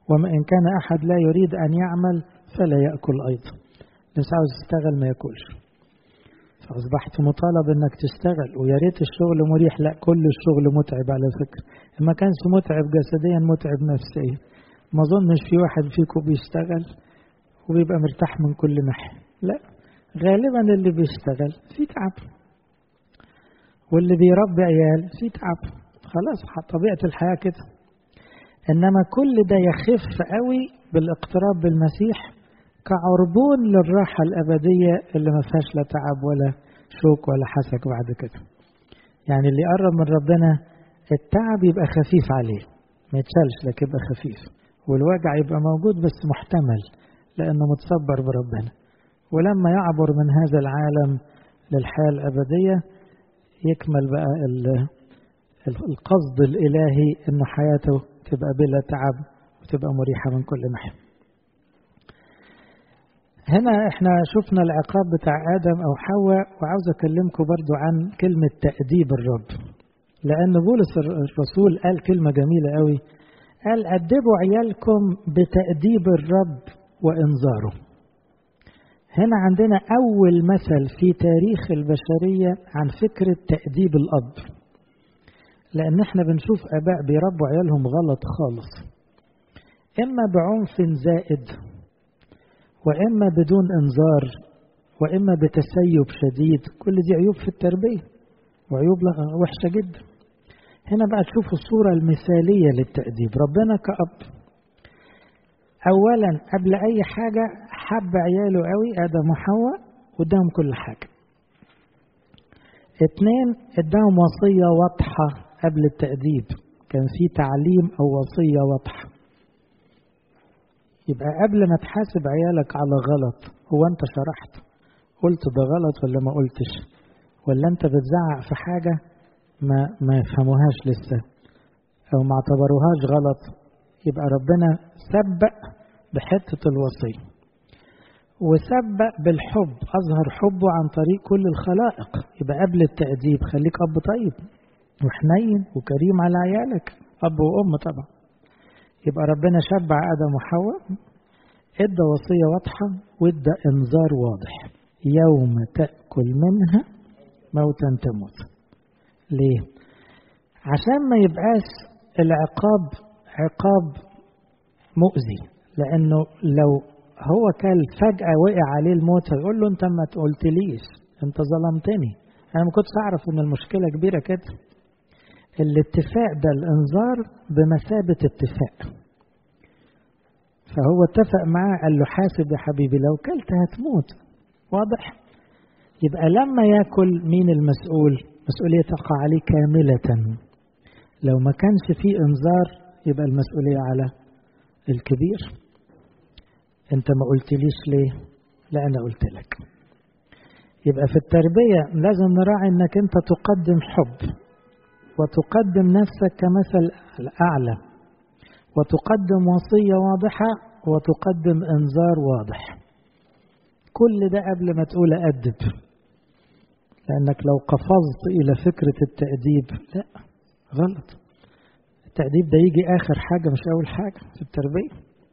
وما إن كان أحد لا يريد أن يعمل فلا يأكل أيضا بس عاوز يشتغل ما يأكلش فأصبحت مطالب إنك تشتغل ويا ريت الشغل مريح لا كل الشغل متعب على فكرة ما كانش متعب جسديا متعب نفسيا ما أظنش في واحد فيكم بيشتغل وبيبقى مرتاح من كل ناحية لا غالبا اللي بيشتغل في تعب واللي بيربي عيال في تعب خلاص طبيعة الحياة كده إنما كل ده يخف قوي بالاقتراب بالمسيح كعربون للراحة الأبدية اللي ما فيهاش لا تعب ولا شوك ولا حسك بعد كده يعني اللي يقرب من ربنا التعب يبقى خفيف عليه ما يتشالش لكن يبقى خفيف والوجع يبقى موجود بس محتمل لأنه متصبر بربنا ولما يعبر من هذا العالم للحياة الأبدية يكمل بقى القصد الإلهي إن حياته تبقى بلا تعب وتبقى مريحة من كل ناحية هنا احنا شفنا العقاب بتاع آدم أو حواء وعاوز أكلمكم برضو عن كلمة تأديب الرب لأن بولس الرسول قال كلمة جميلة قوي قال أدبوا عيالكم بتأديب الرب وإنذاره هنا عندنا أول مثل في تاريخ البشرية عن فكرة تأديب الأب لأن احنا بنشوف آباء بيربوا عيالهم غلط خالص إما بعنف زائد وإما بدون إنذار وإما بتسيب شديد كل دي عيوب في التربية وعيوب وحشة جدا هنا بقى تشوفوا الصورة المثالية للتأديب ربنا كأب أولا قبل أي حاجة حب عياله قوي آدم وحواء واداهم كل حاجة اتنين اداهم وصية واضحة قبل التأديب كان في تعليم أو وصية واضحة يبقى قبل ما تحاسب عيالك على غلط هو أنت شرحت قلت ده غلط ولا ما قلتش ولا أنت بتزعق في حاجة ما ما يفهموهاش لسه أو ما اعتبروهاش غلط يبقى ربنا سبق بحتة الوصية وسبق بالحب أظهر حبه عن طريق كل الخلائق يبقى قبل التأديب خليك أب طيب وحنين وكريم على عيالك أب وأم طبعا يبقى ربنا شبع آدم وحواء ادى وصية واضحة وادى انذار واضح يوم تأكل منها موتا تموت ليه عشان ما يبقاش العقاب عقاب مؤذي لأنه لو هو كان فجأة وقع عليه الموت هيقول له أنت ما قلتليش أنت ظلمتني أنا ما كنتش أعرف إن المشكلة كبيرة كده الاتفاق ده الإنذار بمثابة اتفاق فهو اتفق معاه قال له حاسب يا حبيبي لو كلت هتموت واضح يبقى لما ياكل مين المسؤول مسؤولية تقع عليه كاملة لو ما كانش فيه انذار يبقى المسؤولية على الكبير انت ما قلتليش ليه لا انا قلت لك يبقى في التربية لازم نراعي انك انت تقدم حب وتقدم نفسك كمثل الأعلى وتقدم وصية واضحة وتقدم إنذار واضح كل ده قبل ما تقول أدب لأنك لو قفزت إلى فكرة التأديب لا غلط التأديب ده يجي آخر حاجة مش أول حاجة في التربية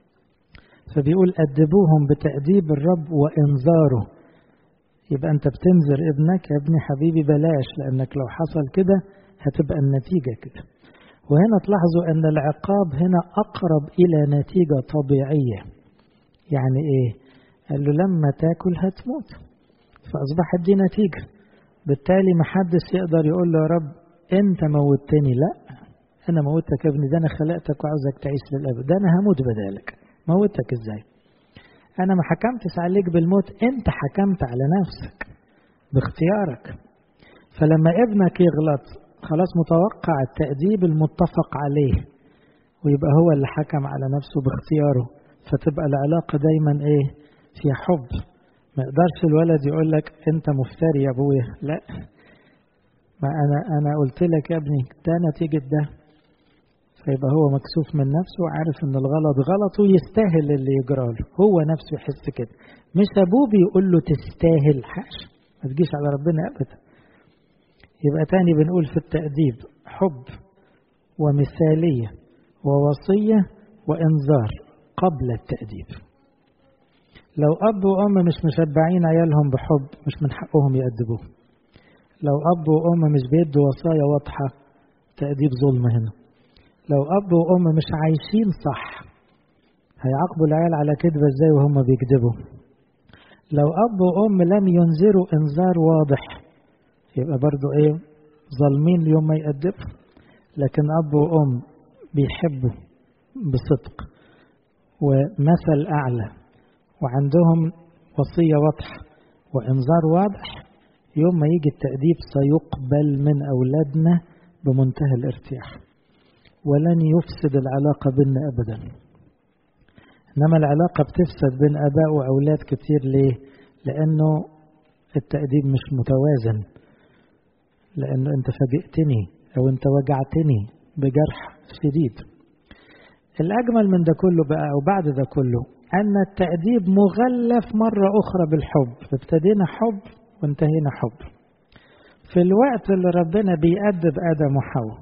فبيقول أدبوهم بتأديب الرب وإنذاره يبقى أنت بتنذر ابنك يا ابني حبيبي بلاش لأنك لو حصل كده هتبقى النتيجة كده وهنا تلاحظوا أن العقاب هنا أقرب إلى نتيجة طبيعية يعني إيه قال له لما تاكل هتموت فأصبحت دي نتيجة بالتالي محدش يقدر يقول له يا رب أنت موتني لا أنا موتك يا ابني ده أنا خلقتك وعاوزك تعيش للأبد ده أنا هموت بدالك موتك إزاي أنا ما حكمتش عليك بالموت أنت حكمت على نفسك باختيارك فلما ابنك يغلط خلاص متوقع التأديب المتفق عليه ويبقى هو اللي حكم على نفسه باختياره فتبقى العلاقة دايما ايه فيها حب ما يقدرش الولد يقول لك انت مفتري يا ابويا لا ما انا انا قلت لك يا ابني ده نتيجة ده فيبقى هو مكسوف من نفسه وعارف ان الغلط غلط ويستاهل اللي يجرى له هو نفسه يحس كده مش ابوه بيقول له تستاهل حاش ما تجيش على ربنا ابدا يبقى تاني بنقول في التأديب حب ومثالية ووصية وإنذار قبل التأديب لو أب وأم مش مشبعين عيالهم بحب مش من حقهم يأدبوه لو أب وأم مش بيدوا وصايا واضحة تأديب ظلم هنا لو أب وأم مش عايشين صح هيعاقبوا العيال على كذبة ازاي وهم بيكذبوا لو أب وأم لم ينذروا إنذار واضح يبقى برضو إيه ظالمين يوم ما يأدبوا لكن أب وأم بيحبوا بصدق ومثل أعلى وعندهم وصية واضحة وإنذار واضح يوم ما يجي التأديب سيقبل من أولادنا بمنتهى الارتياح ولن يفسد العلاقة بيننا أبدا إنما العلاقة بتفسد بين آباء وأولاد كتير ليه؟ لأنه التأديب مش متوازن لأنه أنت فاجئتني أو أنت وجعتني بجرح شديد الأجمل من ده كله بقى أو بعد ده كله أن التأديب مغلف مرة أخرى بالحب ابتدينا حب وانتهينا حب في الوقت اللي ربنا بيأدب آدم وحواء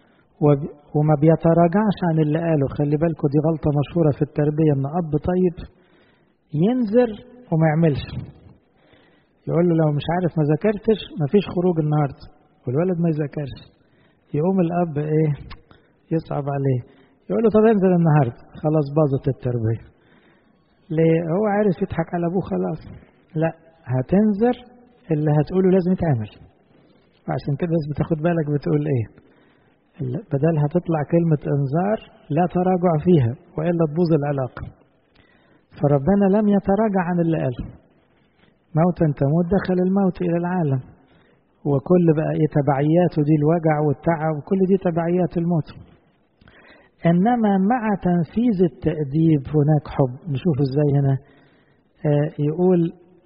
وما بيتراجعش عن اللي قاله خلي بالكم دي غلطة مشهورة في التربية إن أب طيب ينذر وما يعملش يقول له لو مش عارف ما ذاكرتش مفيش خروج النهارده والولد ما يذاكرش يقوم الأب إيه يصعب عليه يقول له طب انزل النهارده خلاص باظت التربية ليه هو عارف يضحك على أبوه خلاص لا هتنذر اللي هتقوله لازم يتعمل وعشان كده بس بتاخد بالك بتقول ايه بدلها تطلع كلمة انذار لا تراجع فيها وإلا تبوظ العلاقة فربنا لم يتراجع عن اللي قاله موتا تموت دخل الموت إلى العالم وكل بقى ايه تبعياته دي الوجع والتعب وكل دي تبعيات الموت إنما مع تنفيذ التأديب هناك حب نشوف ازاي هنا آه يقول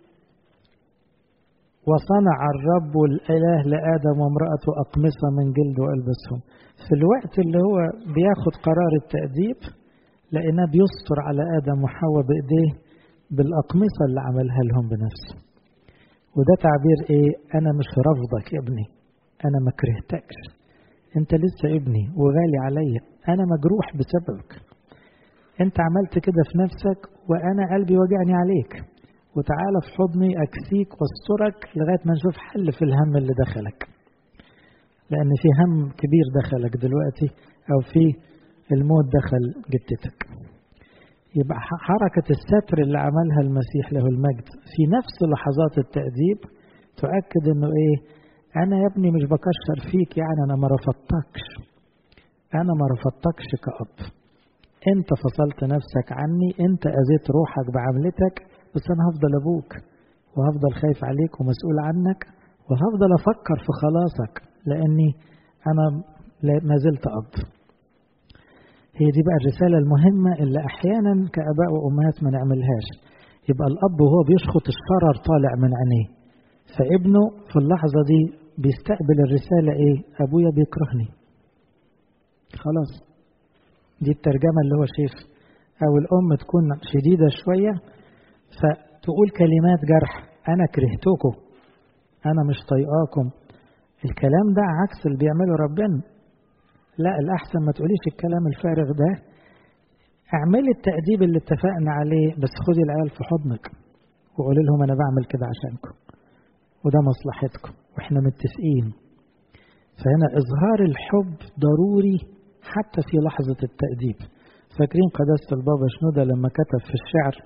وصنع الرب الإله لآدم وامرأته أقمصة من جلد وألبسهم في الوقت اللي هو بياخد قرار التأديب لقيناه بيستر على آدم وحواء بإيديه بالأقمصة اللي عملها لهم بنفسه وده تعبير إيه أنا مش رافضك يا ابني أنا ما كرهتكش أنت لسه ابني وغالي عليا أنا مجروح بسببك أنت عملت كده في نفسك وأنا قلبي وجعني عليك وتعالى في حضني أكسيك واسترك لغاية ما نشوف حل في الهم اللي دخلك لأن في هم كبير دخلك دلوقتي أو في الموت دخل جدتك يبقى حركة الستر اللي عملها المسيح له المجد في نفس لحظات التأديب تؤكد انه ايه انا يا ابني مش بكشر فيك يعني انا ما رفضتكش انا ما رفضتكش كأب انت فصلت نفسك عني انت اذيت روحك بعملتك بس انا هفضل ابوك وهفضل خايف عليك ومسؤول عنك وهفضل افكر في خلاصك لاني انا ما زلت اب هي دي بقى الرسالة المهمة اللي أحيانا كأباء وأمهات ما نعملهاش يبقى الأب وهو بيشخط الشرر طالع من عينيه فابنه في اللحظة دي بيستقبل الرسالة إيه أبويا بيكرهني خلاص دي الترجمة اللي هو شايف أو الأم تكون شديدة شوية فتقول كلمات جرح أنا كرهتكم أنا مش طايقاكم الكلام ده عكس اللي بيعمله ربنا لا الأحسن ما تقوليش الكلام الفارغ ده اعملي التأديب اللي اتفقنا عليه بس خدي العيال في حضنك وقولي لهم أنا بعمل كده عشانكم وده مصلحتكم وإحنا متفقين فهنا إظهار الحب ضروري حتى في لحظة التأديب فاكرين قداسة البابا شنودة لما كتب في الشعر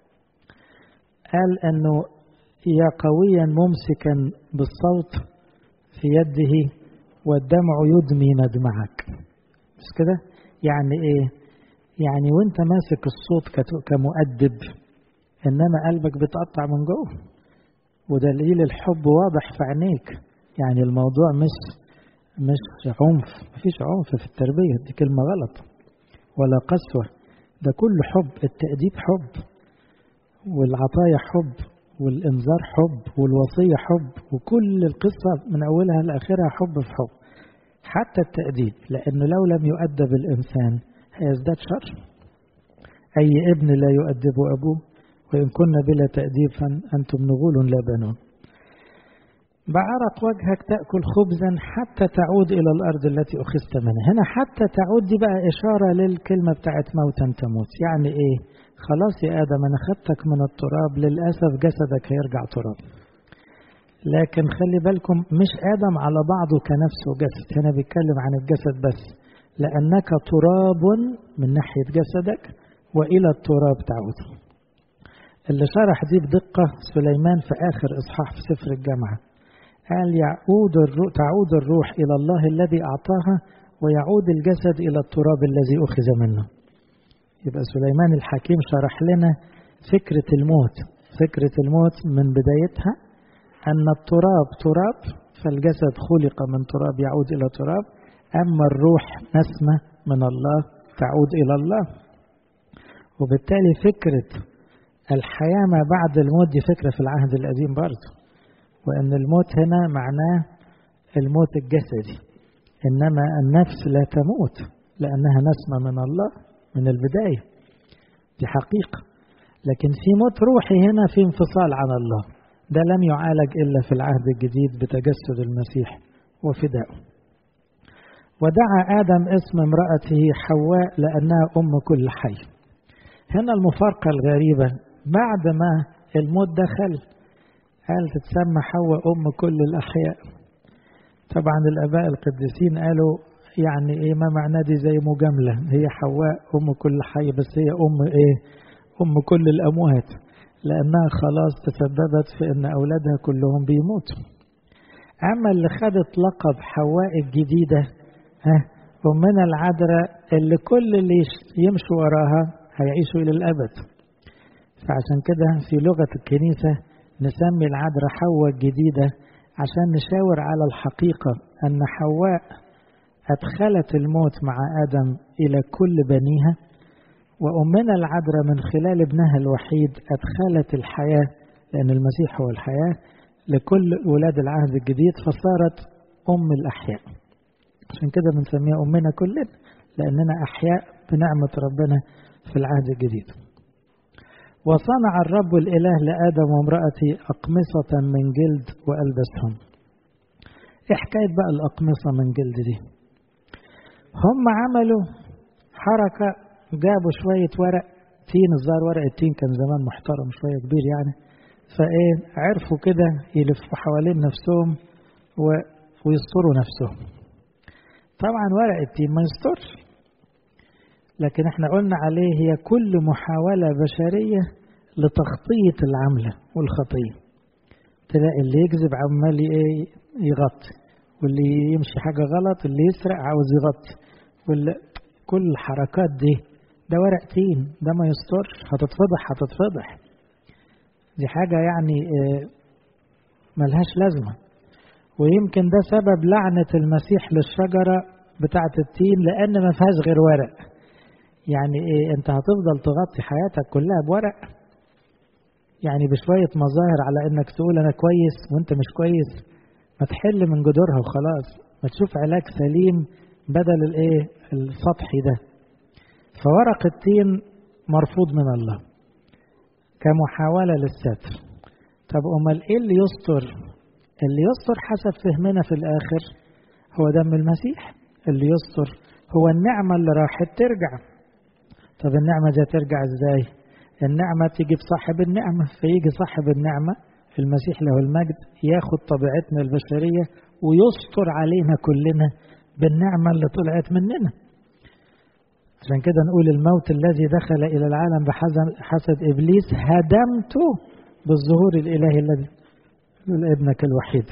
قال أنه يا قويا ممسكا بالصوت في يده والدمع يدمي مدمعك مش كده يعني ايه يعني وانت ماسك الصوت كمؤدب انما قلبك بتقطع من جوه ودليل الحب واضح في عينيك يعني الموضوع مش مش عنف مفيش عنف في التربية دي كلمة غلط ولا قسوة ده كله حب التأديب حب والعطايا حب والإنذار حب والوصية حب وكل القصة من أولها لآخرها حب في حب حتى التأديب لأنه لو لم يؤدب الإنسان هيزداد شر أي ابن لا يؤدب أبوه وإن كنا بلا تأديب فأنتم نغول لا بنون بعرق وجهك تأكل خبزا حتى تعود إلى الأرض التي أخذت منها هنا حتى تعود دي بقى إشارة للكلمة بتاعت موتا تموت يعني إيه خلاص يا آدم أنا خدتك من التراب للأسف جسدك هيرجع تراب لكن خلي بالكم مش آدم على بعضه كنفسه جسد هنا بيتكلم عن الجسد بس لأنك تراب من ناحية جسدك وإلى التراب تعود اللي شرح دي بدقة سليمان في آخر إصحاح في سفر الجامعة قال يعود الروح تعود الروح إلى الله الذي أعطاها ويعود الجسد إلى التراب الذي أخذ منه يبقى سليمان الحكيم شرح لنا فكرة الموت فكرة الموت من بدايتها أن التراب تراب فالجسد خلق من تراب يعود إلى تراب أما الروح نسمة من الله تعود إلى الله وبالتالي فكرة الحياة ما بعد الموت دي فكرة في العهد القديم برضه وأن الموت هنا معناه الموت الجسدي إنما النفس لا تموت لأنها نسمة من الله من البداية دي حقيقة لكن في موت روحي هنا في انفصال عن الله ده لم يعالج إلا في العهد الجديد بتجسد المسيح وفدائه ودعا آدم اسم امرأته حواء لأنها أم كل حي هنا المفارقة الغريبة بعد ما الموت دخل قال تتسمى حواء أم كل الأحياء طبعا الآباء القديسين قالوا يعني إيه ما معناه دي زي مجاملة هي حواء أم كل حي بس هي أم إيه أم كل الأموات لأنها خلاص تسببت في أن أولادها كلهم بيموتوا أما اللي خدت لقب حواء الجديدة ها أمنا العذراء اللي كل اللي يمشوا وراها هيعيشوا إلى الأبد فعشان كده في لغة الكنيسة نسمي العذراء حواء الجديدة عشان نشاور على الحقيقة أن حواء أدخلت الموت مع آدم إلى كل بنيها وأمنا العذراء من خلال ابنها الوحيد أدخلت الحياة لأن المسيح هو الحياة لكل ولاد العهد الجديد فصارت أم الأحياء عشان كده بنسميها أمنا كلنا لأننا أحياء بنعمة ربنا في العهد الجديد وصنع الرب الإله لآدم وامرأته أقمصة من جلد وألبسهم إيه حكاية بقى الأقمصة من جلد دي هم عملوا حركة جابوا شوية ورق تين الظاهر ورق التين كان زمان محترم شوية كبير يعني فإيه عرفوا كده يلفوا حوالين نفسهم و... ويستروا نفسهم طبعا ورق التين ما يسترش لكن احنا قلنا عليه هي كل محاولة بشرية لتخطيط العملة والخطية تلاقي اللي يكذب عمال يغطي واللي يمشي حاجة غلط اللي يسرق عاوز يغطي واللي كل الحركات دي ده ورق تين ده ما يسترش هتتفضح هتتفضح دي حاجة يعني ملهاش لازمة ويمكن ده سبب لعنة المسيح للشجرة بتاعة التين لأن ما فيهاش غير ورق يعني إيه أنت هتفضل تغطي حياتك كلها بورق يعني بشوية مظاهر على إنك تقول أنا كويس وأنت مش كويس ما تحل من جذورها وخلاص ما تشوف علاج سليم بدل الإيه السطحي ده فورق التين مرفوض من الله كمحاولة للستر طب أمال إيه اللي يستر اللي يستر حسب فهمنا في الآخر هو دم المسيح اللي يستر هو النعمة اللي راحت ترجع طب النعمة دي ترجع ازاي النعمة تيجي بصاحب النعمة فيجي صاحب النعمة المسيح له المجد ياخد طبيعتنا البشرية ويستر علينا كلنا بالنعمة اللي طلعت مننا عشان كده نقول الموت الذي دخل إلى العالم بحسد إبليس هدمته بالظهور الإلهي الذي ابنك الوحيد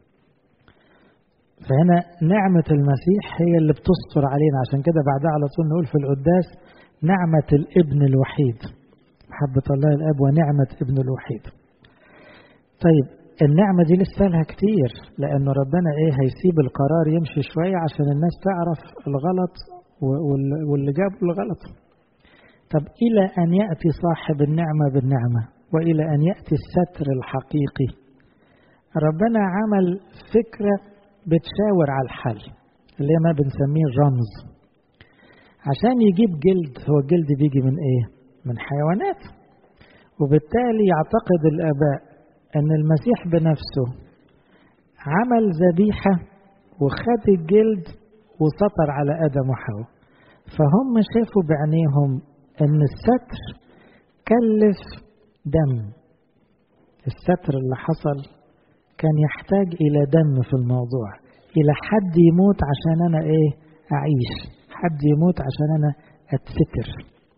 فهنا نعمة المسيح هي اللي بتستر علينا عشان كده بعدها على طول نقول في القداس نعمة الابن الوحيد محبة الله الأب ونعمة ابن الوحيد طيب النعمة دي لسه لها كتير لأنه ربنا إيه هيسيب القرار يمشي شوية عشان الناس تعرف الغلط واللي جابوا الغلط طب إلى أن يأتي صاحب النعمة بالنعمة وإلى أن يأتي الستر الحقيقي ربنا عمل فكرة بتشاور على الحل اللي ما بنسميه الرمز عشان يجيب جلد هو الجلد بيجي من ايه من حيوانات وبالتالي يعتقد الاباء ان المسيح بنفسه عمل ذبيحة وخد الجلد وسطر على آدم وحواء فهم شافوا بعينيهم ان الستر كلف دم الستر اللي حصل كان يحتاج الى دم في الموضوع الى حد يموت عشان انا ايه اعيش حد يموت عشان انا اتستر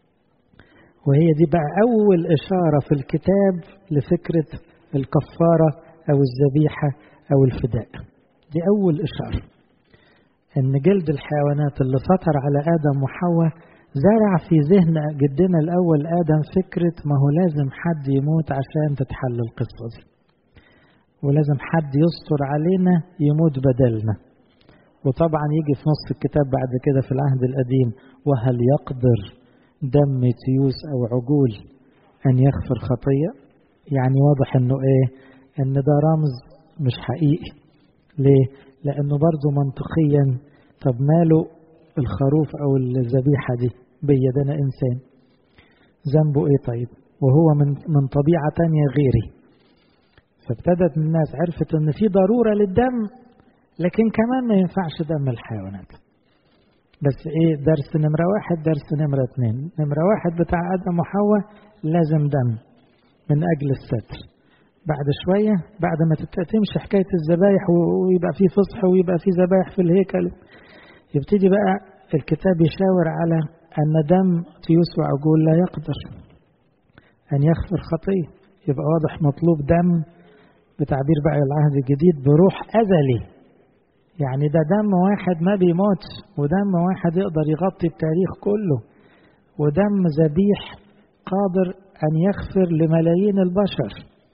وهي دي بقى اول اشاره في الكتاب لفكره الكفاره او الذبيحه او الفداء دي اول اشاره ان جلد الحيوانات اللي سطر على ادم وحواء زرع في ذهن جدنا الأول آدم فكرة ما هو لازم حد يموت عشان تتحل القصة دي ولازم حد يستر علينا يموت بدلنا وطبعا يجي في نص الكتاب بعد كده في العهد القديم وهل يقدر دم تيوس أو عجول أن يغفر خطية يعني واضح أنه إيه أن ده رمز مش حقيقي ليه لأنه برضه منطقيا طب ماله الخروف أو الذبيحة دي بيا ده أنا إنسان ذنبه إيه طيب وهو من من طبيعة تانية غيري فابتدت الناس عرفت إن في ضرورة للدم لكن كمان ما ينفعش دم الحيوانات بس إيه درس نمرة واحد درس نمرة اتنين نمرة واحد بتاع آدم وحواء لازم دم من أجل الستر بعد شوية بعد ما تمشي حكاية الذبايح ويبقى في فصح ويبقى في ذبايح في الهيكل يبتدي بقى الكتاب يشاور على أن دم تيوس وعجول لا يقدر أن يغفر خطية يبقى واضح مطلوب دم بتعبير بقى العهد الجديد بروح أزلي يعني ده دم واحد ما بيموتش ودم واحد يقدر يغطي التاريخ كله ودم ذبيح قادر أن يغفر لملايين البشر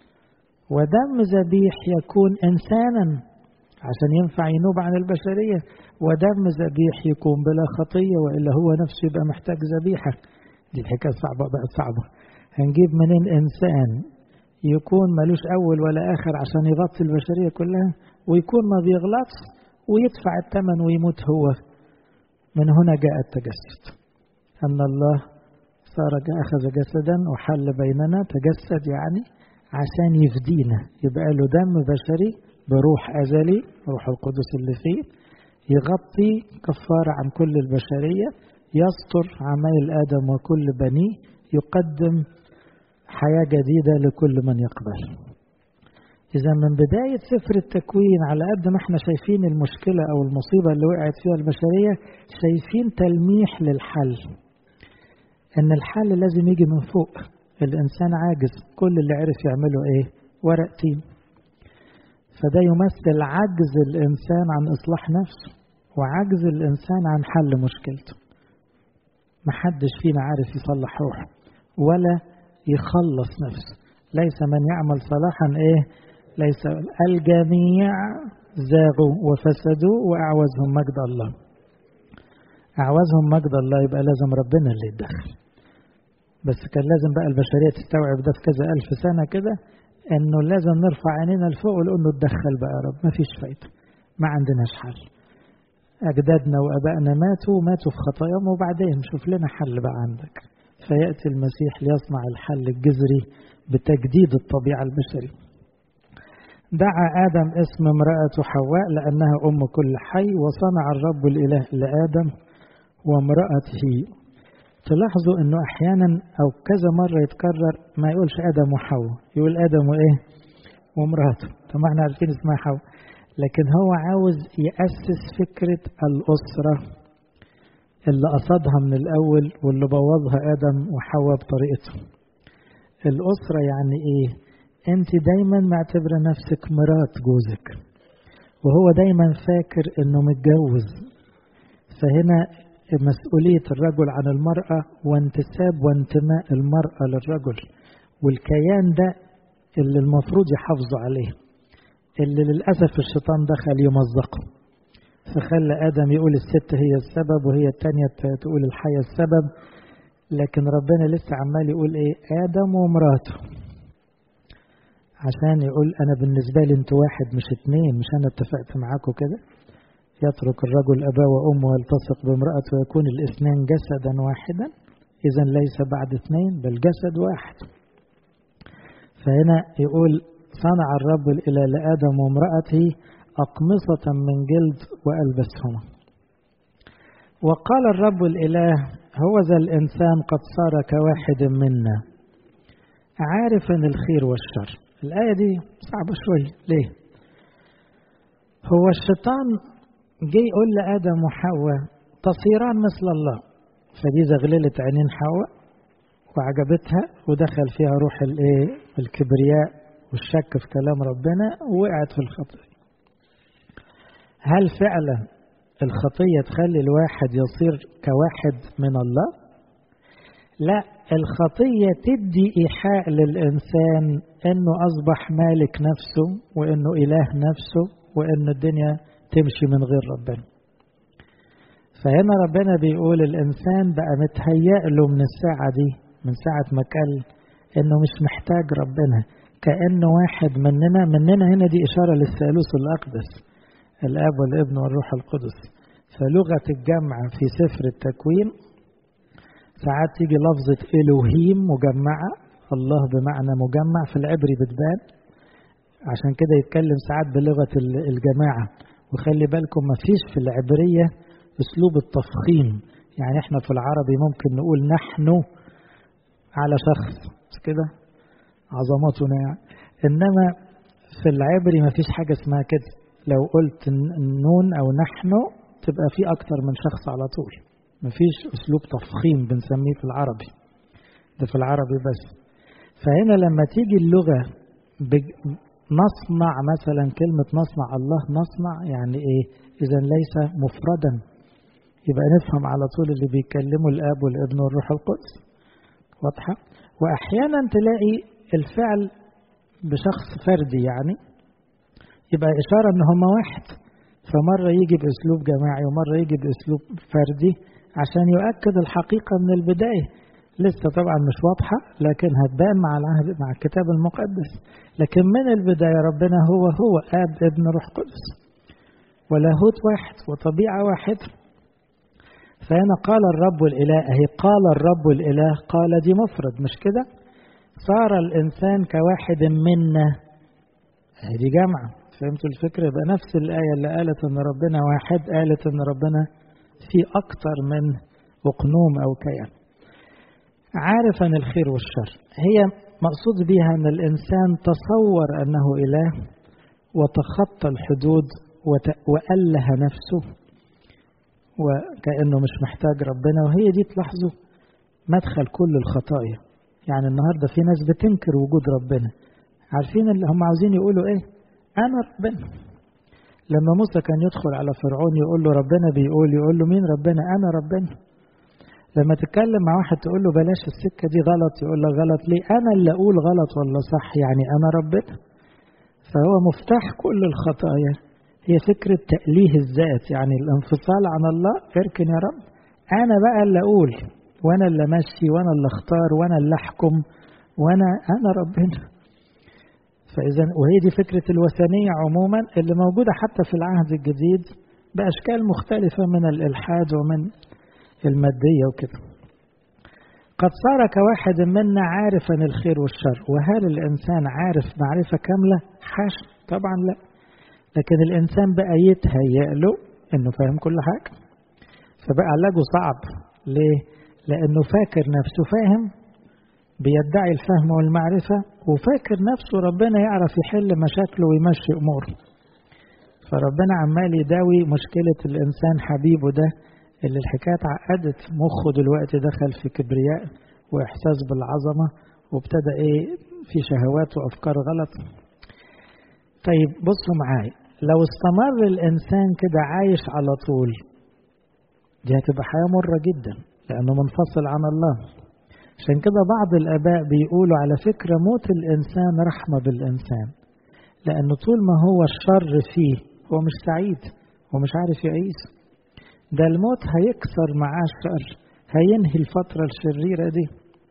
ودم ذبيح يكون إنسانا عشان ينفع ينوب عن البشرية ودم ذبيح يكون بلا خطية وإلا هو نفسه يبقى محتاج ذبيحة دي الحكاية صعبة بقت صعبة هنجيب منين إنسان يكون ملوش أول ولا آخر عشان يغطي البشرية كلها ويكون ما بيغلطش ويدفع الثمن ويموت هو من هنا جاء التجسد أن الله صار أخذ جسدا وحل بيننا تجسد يعني عشان يفدينا يبقى له دم بشري بروح أزلي روح القدس اللي فيه يغطي كفارة عن كل البشرية يستر عمايل آدم وكل بنيه يقدم حياة جديدة لكل من يقبل إذا من بداية سفر التكوين على قد ما احنا شايفين المشكلة أو المصيبة اللي وقعت فيها البشرية شايفين تلميح للحل إن الحل لازم يجي من فوق الإنسان عاجز كل اللي عرف يعمله إيه ورق تين فده يمثل عجز الإنسان عن إصلاح نفسه وعجز الإنسان عن حل مشكلته محدش فينا عارف يصلح روحه ولا يخلص نفسه ليس من يعمل صلاحا إيه ليس الجميع زاغوا وفسدوا وأعوزهم مجد الله أعوزهم مجد الله يبقى لازم ربنا اللي يتدخل بس كان لازم بقى البشرية تستوعب ده في كذا ألف سنة كده إنه لازم نرفع عينينا لفوق ونقول له اتدخل بقى يا رب ما فيش فايدة ما عندناش حل أجدادنا وأبائنا ماتوا ماتوا في خطاياهم وبعدين شوف لنا حل بقى عندك فيأتي المسيح ليصنع الحل الجذري بتجديد الطبيعة البشرية دعا آدم اسم امرأة حواء لأنها أم كل حي وصنع الرب الإله لآدم وامرأته تلاحظوا أنه أحيانا أو كذا مرة يتكرر ما يقولش آدم وحواء يقول آدم وإيه وامرأته طبعا احنا عارفين اسمها حواء لكن هو عاوز يأسس فكرة الأسرة اللي قصدها من الأول واللي بوظها آدم وحواء بطريقته الأسرة يعني إيه أنت دايما معتبرة نفسك مرات جوزك وهو دايما فاكر أنه متجوز فهنا مسؤولية الرجل عن المرأة وانتساب وانتماء المرأة للرجل والكيان ده اللي المفروض يحافظوا عليه اللي للأسف الشيطان دخل يمزقه فخلى آدم يقول الست هي السبب وهي التانية تقول الحية السبب لكن ربنا لسه عمال يقول ايه آدم ومراته عشان يقول أنا بالنسبة لي أنتوا واحد مش اتنين مش أنا اتفقت معاكم كده يترك الرجل أباه وأمه ويلتصق بامرأته ويكون الاثنين جسدا واحدا إذا ليس بعد اثنين بل جسد واحد فهنا يقول صنع الرب الإله لآدم وامرأته أقمصة من جلد وألبسهما وقال الرب الإله هو ذا الإنسان قد صار كواحد منا عارفا الخير والشر الآية دي صعبة شوية ليه هو الشيطان جه يقول لآدم وحواء تصيران مثل الله فدي زغللت عينين حواء وعجبتها ودخل فيها روح الايه الكبرياء والشك في كلام ربنا ووقعت في الخطيه هل فعلا الخطيه تخلي الواحد يصير كواحد من الله لا الخطيه تدي ايحاء للانسان انه اصبح مالك نفسه وانه اله نفسه وان الدنيا تمشي من غير ربنا فهنا ربنا بيقول الانسان بقى متهيأ له من الساعه دي من ساعة ما قال إنه مش محتاج ربنا كأنه واحد مننا مننا هنا دي إشارة للثالوث الأقدس الآب والابن والروح القدس فلغة الجمع في سفر التكوين ساعات تيجي لفظة إلوهيم مجمعة الله بمعنى مجمع في العبري بتبان عشان كده يتكلم ساعات بلغة الجماعة وخلي بالكم ما فيش في العبرية أسلوب التفخيم يعني احنا في العربي ممكن نقول نحن على شخص مش كده عظمتنا يعني انما في العبري ما فيش حاجه اسمها كده لو قلت النون او نحن تبقى في اكتر من شخص على طول ما فيش اسلوب تفخيم بنسميه في العربي ده في العربي بس فهنا لما تيجي اللغه بج... نصنع مثلا كلمة نصنع الله نصنع يعني ايه اذا ليس مفردا يبقى نفهم على طول اللي بيكلموا الاب والابن والروح القدس واضحة وأحيانا تلاقي الفعل بشخص فردي يعني يبقى إشارة إن هما واحد فمرة يجي بأسلوب جماعي ومرة يجي بأسلوب فردي عشان يؤكد الحقيقة من البداية لسه طبعا مش واضحة لكن هتبان مع العهد مع الكتاب المقدس لكن من البداية ربنا هو هو آب ابن روح قدس ولاهوت واحد وطبيعة واحدة فهنا قال الرب الإله أهي قال الرب الإله قال دي مفرد مش كده صار الإنسان كواحد منا أهي دي جمعة فهمتوا الفكرة يبقى نفس الآية اللي قالت إن ربنا واحد قالت إن ربنا في أكتر من أقنوم أو كيان عارفا الخير والشر هي مقصود بها أن الإنسان تصور أنه إله وتخطى الحدود وأله نفسه وكأنه مش محتاج ربنا وهي دي تلاحظوا مدخل كل الخطايا يعني النهارده في ناس بتنكر وجود ربنا عارفين اللي هم عاوزين يقولوا ايه انا ربنا لما موسى كان يدخل على فرعون يقول له ربنا بيقول يقول له مين ربنا انا ربنا لما تتكلم مع واحد تقول له بلاش السكه دي غلط يقول لك غلط ليه انا اللي اقول غلط ولا صح يعني انا ربنا فهو مفتاح كل الخطايا هي فكرة تأليه الذات يعني الانفصال عن الله اركن يا رب أنا بقى اللي أقول وأنا اللي أمشي وأنا اللي أختار وأنا اللي أحكم وأنا أنا ربنا فإذا وهي دي فكرة الوثنية عموما اللي موجودة حتى في العهد الجديد بأشكال مختلفة من الإلحاد ومن المادية وكده قد صار كواحد منا عارفا الخير والشر وهل الإنسان عارف معرفة كاملة حاش طبعا لا لكن الإنسان بقى يتهيأ له إنه فاهم كل حاجة فبقى علاجه صعب ليه؟ لأنه فاكر نفسه فاهم بيدعي الفهم والمعرفة وفاكر نفسه ربنا يعرف يحل مشاكله ويمشي أموره فربنا عمال يداوي مشكلة الإنسان حبيبه ده اللي الحكاية اتعقدت مخه دلوقتي دخل في كبرياء وإحساس بالعظمة وابتدى إيه في شهوات وأفكار غلط طيب بصوا معايا لو استمر الإنسان كده عايش على طول دي هتبقى حياة مرة جدا لأنه منفصل عن الله عشان كده بعض الآباء بيقولوا على فكرة موت الإنسان رحمة بالإنسان لأنه طول ما هو الشر فيه هو مش سعيد هو مش عارف يعيش ده الموت هيكسر معاه الشر هينهي الفترة الشريرة دي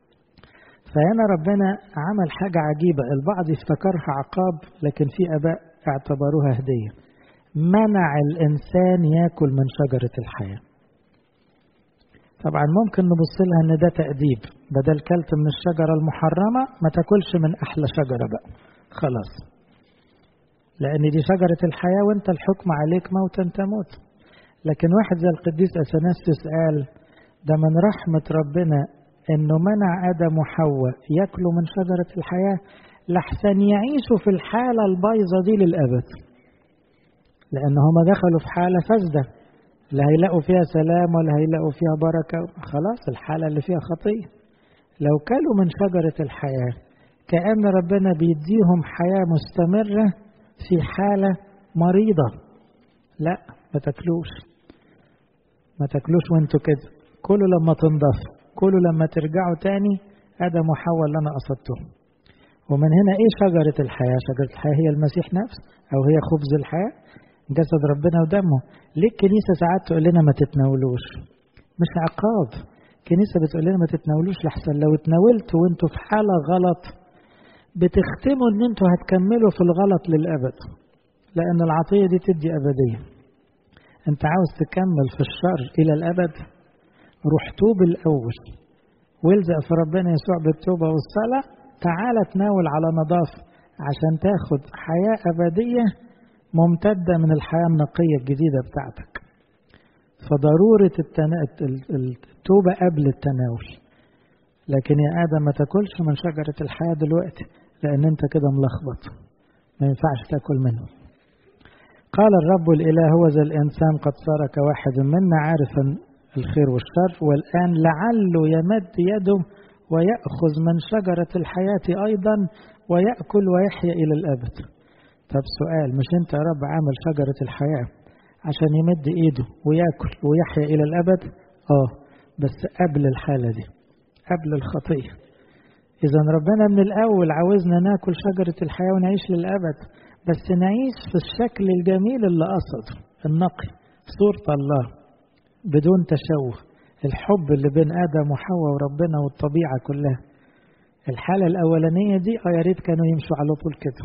فهنا ربنا عمل حاجة عجيبة البعض يفتكرها عقاب لكن في آباء اعتبروها هدية منع الإنسان ياكل من شجرة الحياة طبعا ممكن نبص لها ان ده تأديب بدل كلت من الشجرة المحرمة ما تاكلش من أحلى شجرة بقى خلاص لأن دي شجرة الحياة وأنت الحكم عليك موتا تموت لكن واحد زي القديس أثناسيوس قال ده من رحمة ربنا إنه منع آدم وحواء ياكلوا من شجرة الحياة لحسن يعيشوا في الحالة البايظة دي للأبد لأن هما دخلوا في حالة فاسدة لا هيلاقوا فيها سلام ولا هيلاقوا فيها بركة خلاص الحالة اللي فيها خطية لو كلوا من شجرة الحياة كأن ربنا بيديهم حياة مستمرة في حالة مريضة لا ما تاكلوش ما تاكلوش وانتوا كده كلوا لما تنضفوا كلوا لما ترجعوا تاني آدم وحواء اللي أنا قصدتهم ومن هنا إيه شجرة الحياة شجرة الحياة هي المسيح نفسه أو هي خبز الحياة جسد ربنا ودمه ليه الكنيسة ساعات تقول لنا ما تتناولوش مش عقاب الكنيسة بتقول لنا ما تتناولوش لحسن لو اتناولتوا وانتوا في حالة غلط بتختموا ان انتوا هتكملوا في الغلط للأبد لأن العطية دي تدي أبدية انت عاوز تكمل في الشر إلى الأبد روح توب الأول والزق في ربنا يسوع بالتوبة والصلاة تعالى تناول على نظافة عشان تاخد حياة أبدية ممتدة من الحياة النقية الجديدة بتاعتك فضرورة التوبة قبل التناول لكن يا آدم ما تاكلش من شجرة الحياة دلوقتي لأن أنت كده ملخبط ما ينفعش تاكل منه قال الرب الإله هو ذا الإنسان قد صار كواحد منا عارفا الخير والشر والآن لعله يمد يده ويأخذ من شجرة الحياة أيضا ويأكل ويحيا إلى الأبد طب سؤال مش أنت يا رب عامل شجرة الحياة عشان يمد إيده ويأكل ويحيا إلى الأبد آه بس قبل الحالة دي قبل الخطية إذا ربنا من الأول عاوزنا ناكل شجرة الحياة ونعيش للأبد بس نعيش في الشكل الجميل اللي قصده النقي صورة الله بدون تشوه الحب اللي بين آدم وحواء وربنا والطبيعة كلها الحالة الأولانية دي اه يا ريت كانوا يمشوا على طول كده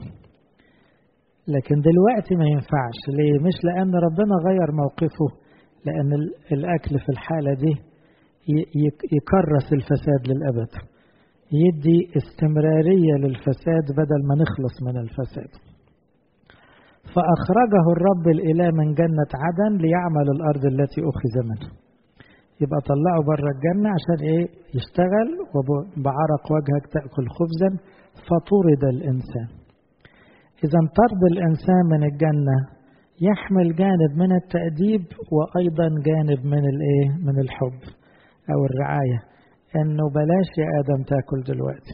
لكن دلوقتي ما ينفعش ليه مش لأن ربنا غير موقفه لأن الأكل في الحالة دي يكرس الفساد للأبد يدي استمرارية للفساد بدل ما نخلص من الفساد فأخرجه الرب الإله من جنة عدن ليعمل الأرض التي أخذ منه يبقى طلعه بره الجنة عشان إيه يشتغل وبعرق وجهك تأكل خبزا فطرد الإنسان إذا طرد الإنسان من الجنة يحمل جانب من التأديب وأيضا جانب من الإيه من الحب أو الرعاية إنه بلاش يا آدم تاكل دلوقتي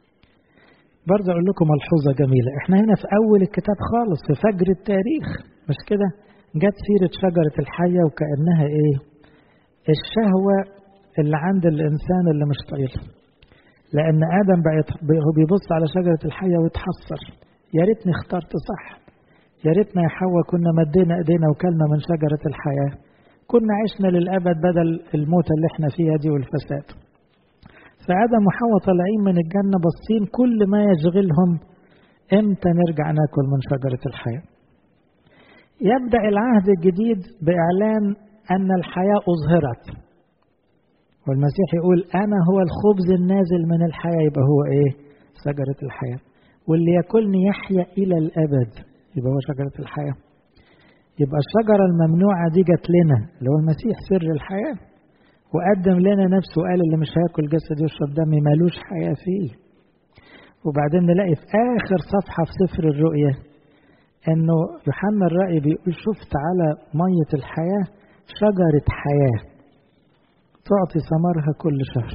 برضه أقول لكم ملحوظة جميلة إحنا هنا في أول الكتاب خالص في فجر التاريخ مش كده جت سيرة شجرة الحية وكأنها إيه الشهوة اللي عند الإنسان اللي مش طايلها لأن آدم بقى بيبص على شجرة الحية ويتحسر يا ريتني اخترت صح يا ريتنا يا حواء كنا مدينا ايدينا وكلنا من شجرة الحياة كنا عشنا للأبد بدل الموت اللي احنا فيها دي والفساد فآدم وحواء طالعين من الجنة باصين كل ما يشغلهم امتى نرجع ناكل من شجرة الحياة يبدأ العهد الجديد بإعلان أن الحياة أظهرت والمسيح يقول أنا هو الخبز النازل من الحياة يبقى هو إيه شجرة الحياة واللي ياكلني يحيا إلى الأبد يبقى هو شجرة الحياة يبقى الشجرة الممنوعة دي جت لنا اللي هو المسيح سر الحياة وقدم لنا نفسه وقال اللي مش هياكل جسدي ويشرب دمي مالوش حياة فيه وبعدين نلاقي في آخر صفحة في سفر الرؤيا إنه يوحنا الرأي بيقول شفت على مية الحياة شجرة حياة تعطي ثمرها كل شهر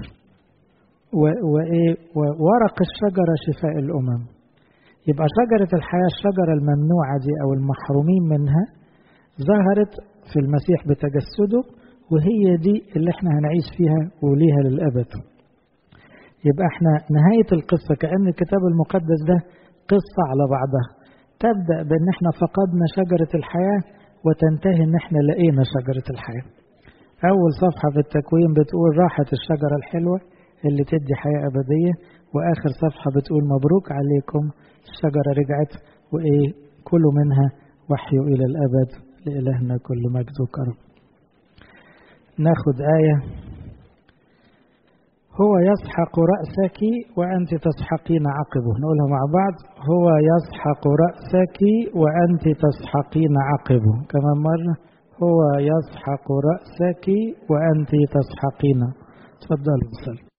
وإيه وورق الشجرة شفاء الأمم يبقى شجرة الحياة الشجرة الممنوعة دي أو المحرومين منها ظهرت في المسيح بتجسده وهي دي اللي احنا هنعيش فيها وليها للأبد يبقى احنا نهاية القصة كأن الكتاب المقدس ده قصة على بعضها تبدأ بأن احنا فقدنا شجرة الحياة وتنتهي ان احنا لقينا شجرة الحياة أول صفحة في التكوين بتقول راحت الشجرة الحلوة اللي تدي حياة أبدية وآخر صفحة بتقول مبروك عليكم الشجرة رجعت وإيه كلوا منها وحيوا إلى الأبد لإلهنا كل مجد وكرم ناخد آية هو يسحق رأسك وأنت تسحقين عقبه نقولها مع بعض هو يسحق رأسك وأنت تسحقين عقبه كمان مرة هو يسحق رأسك وأنت تسحقين تفضل صلي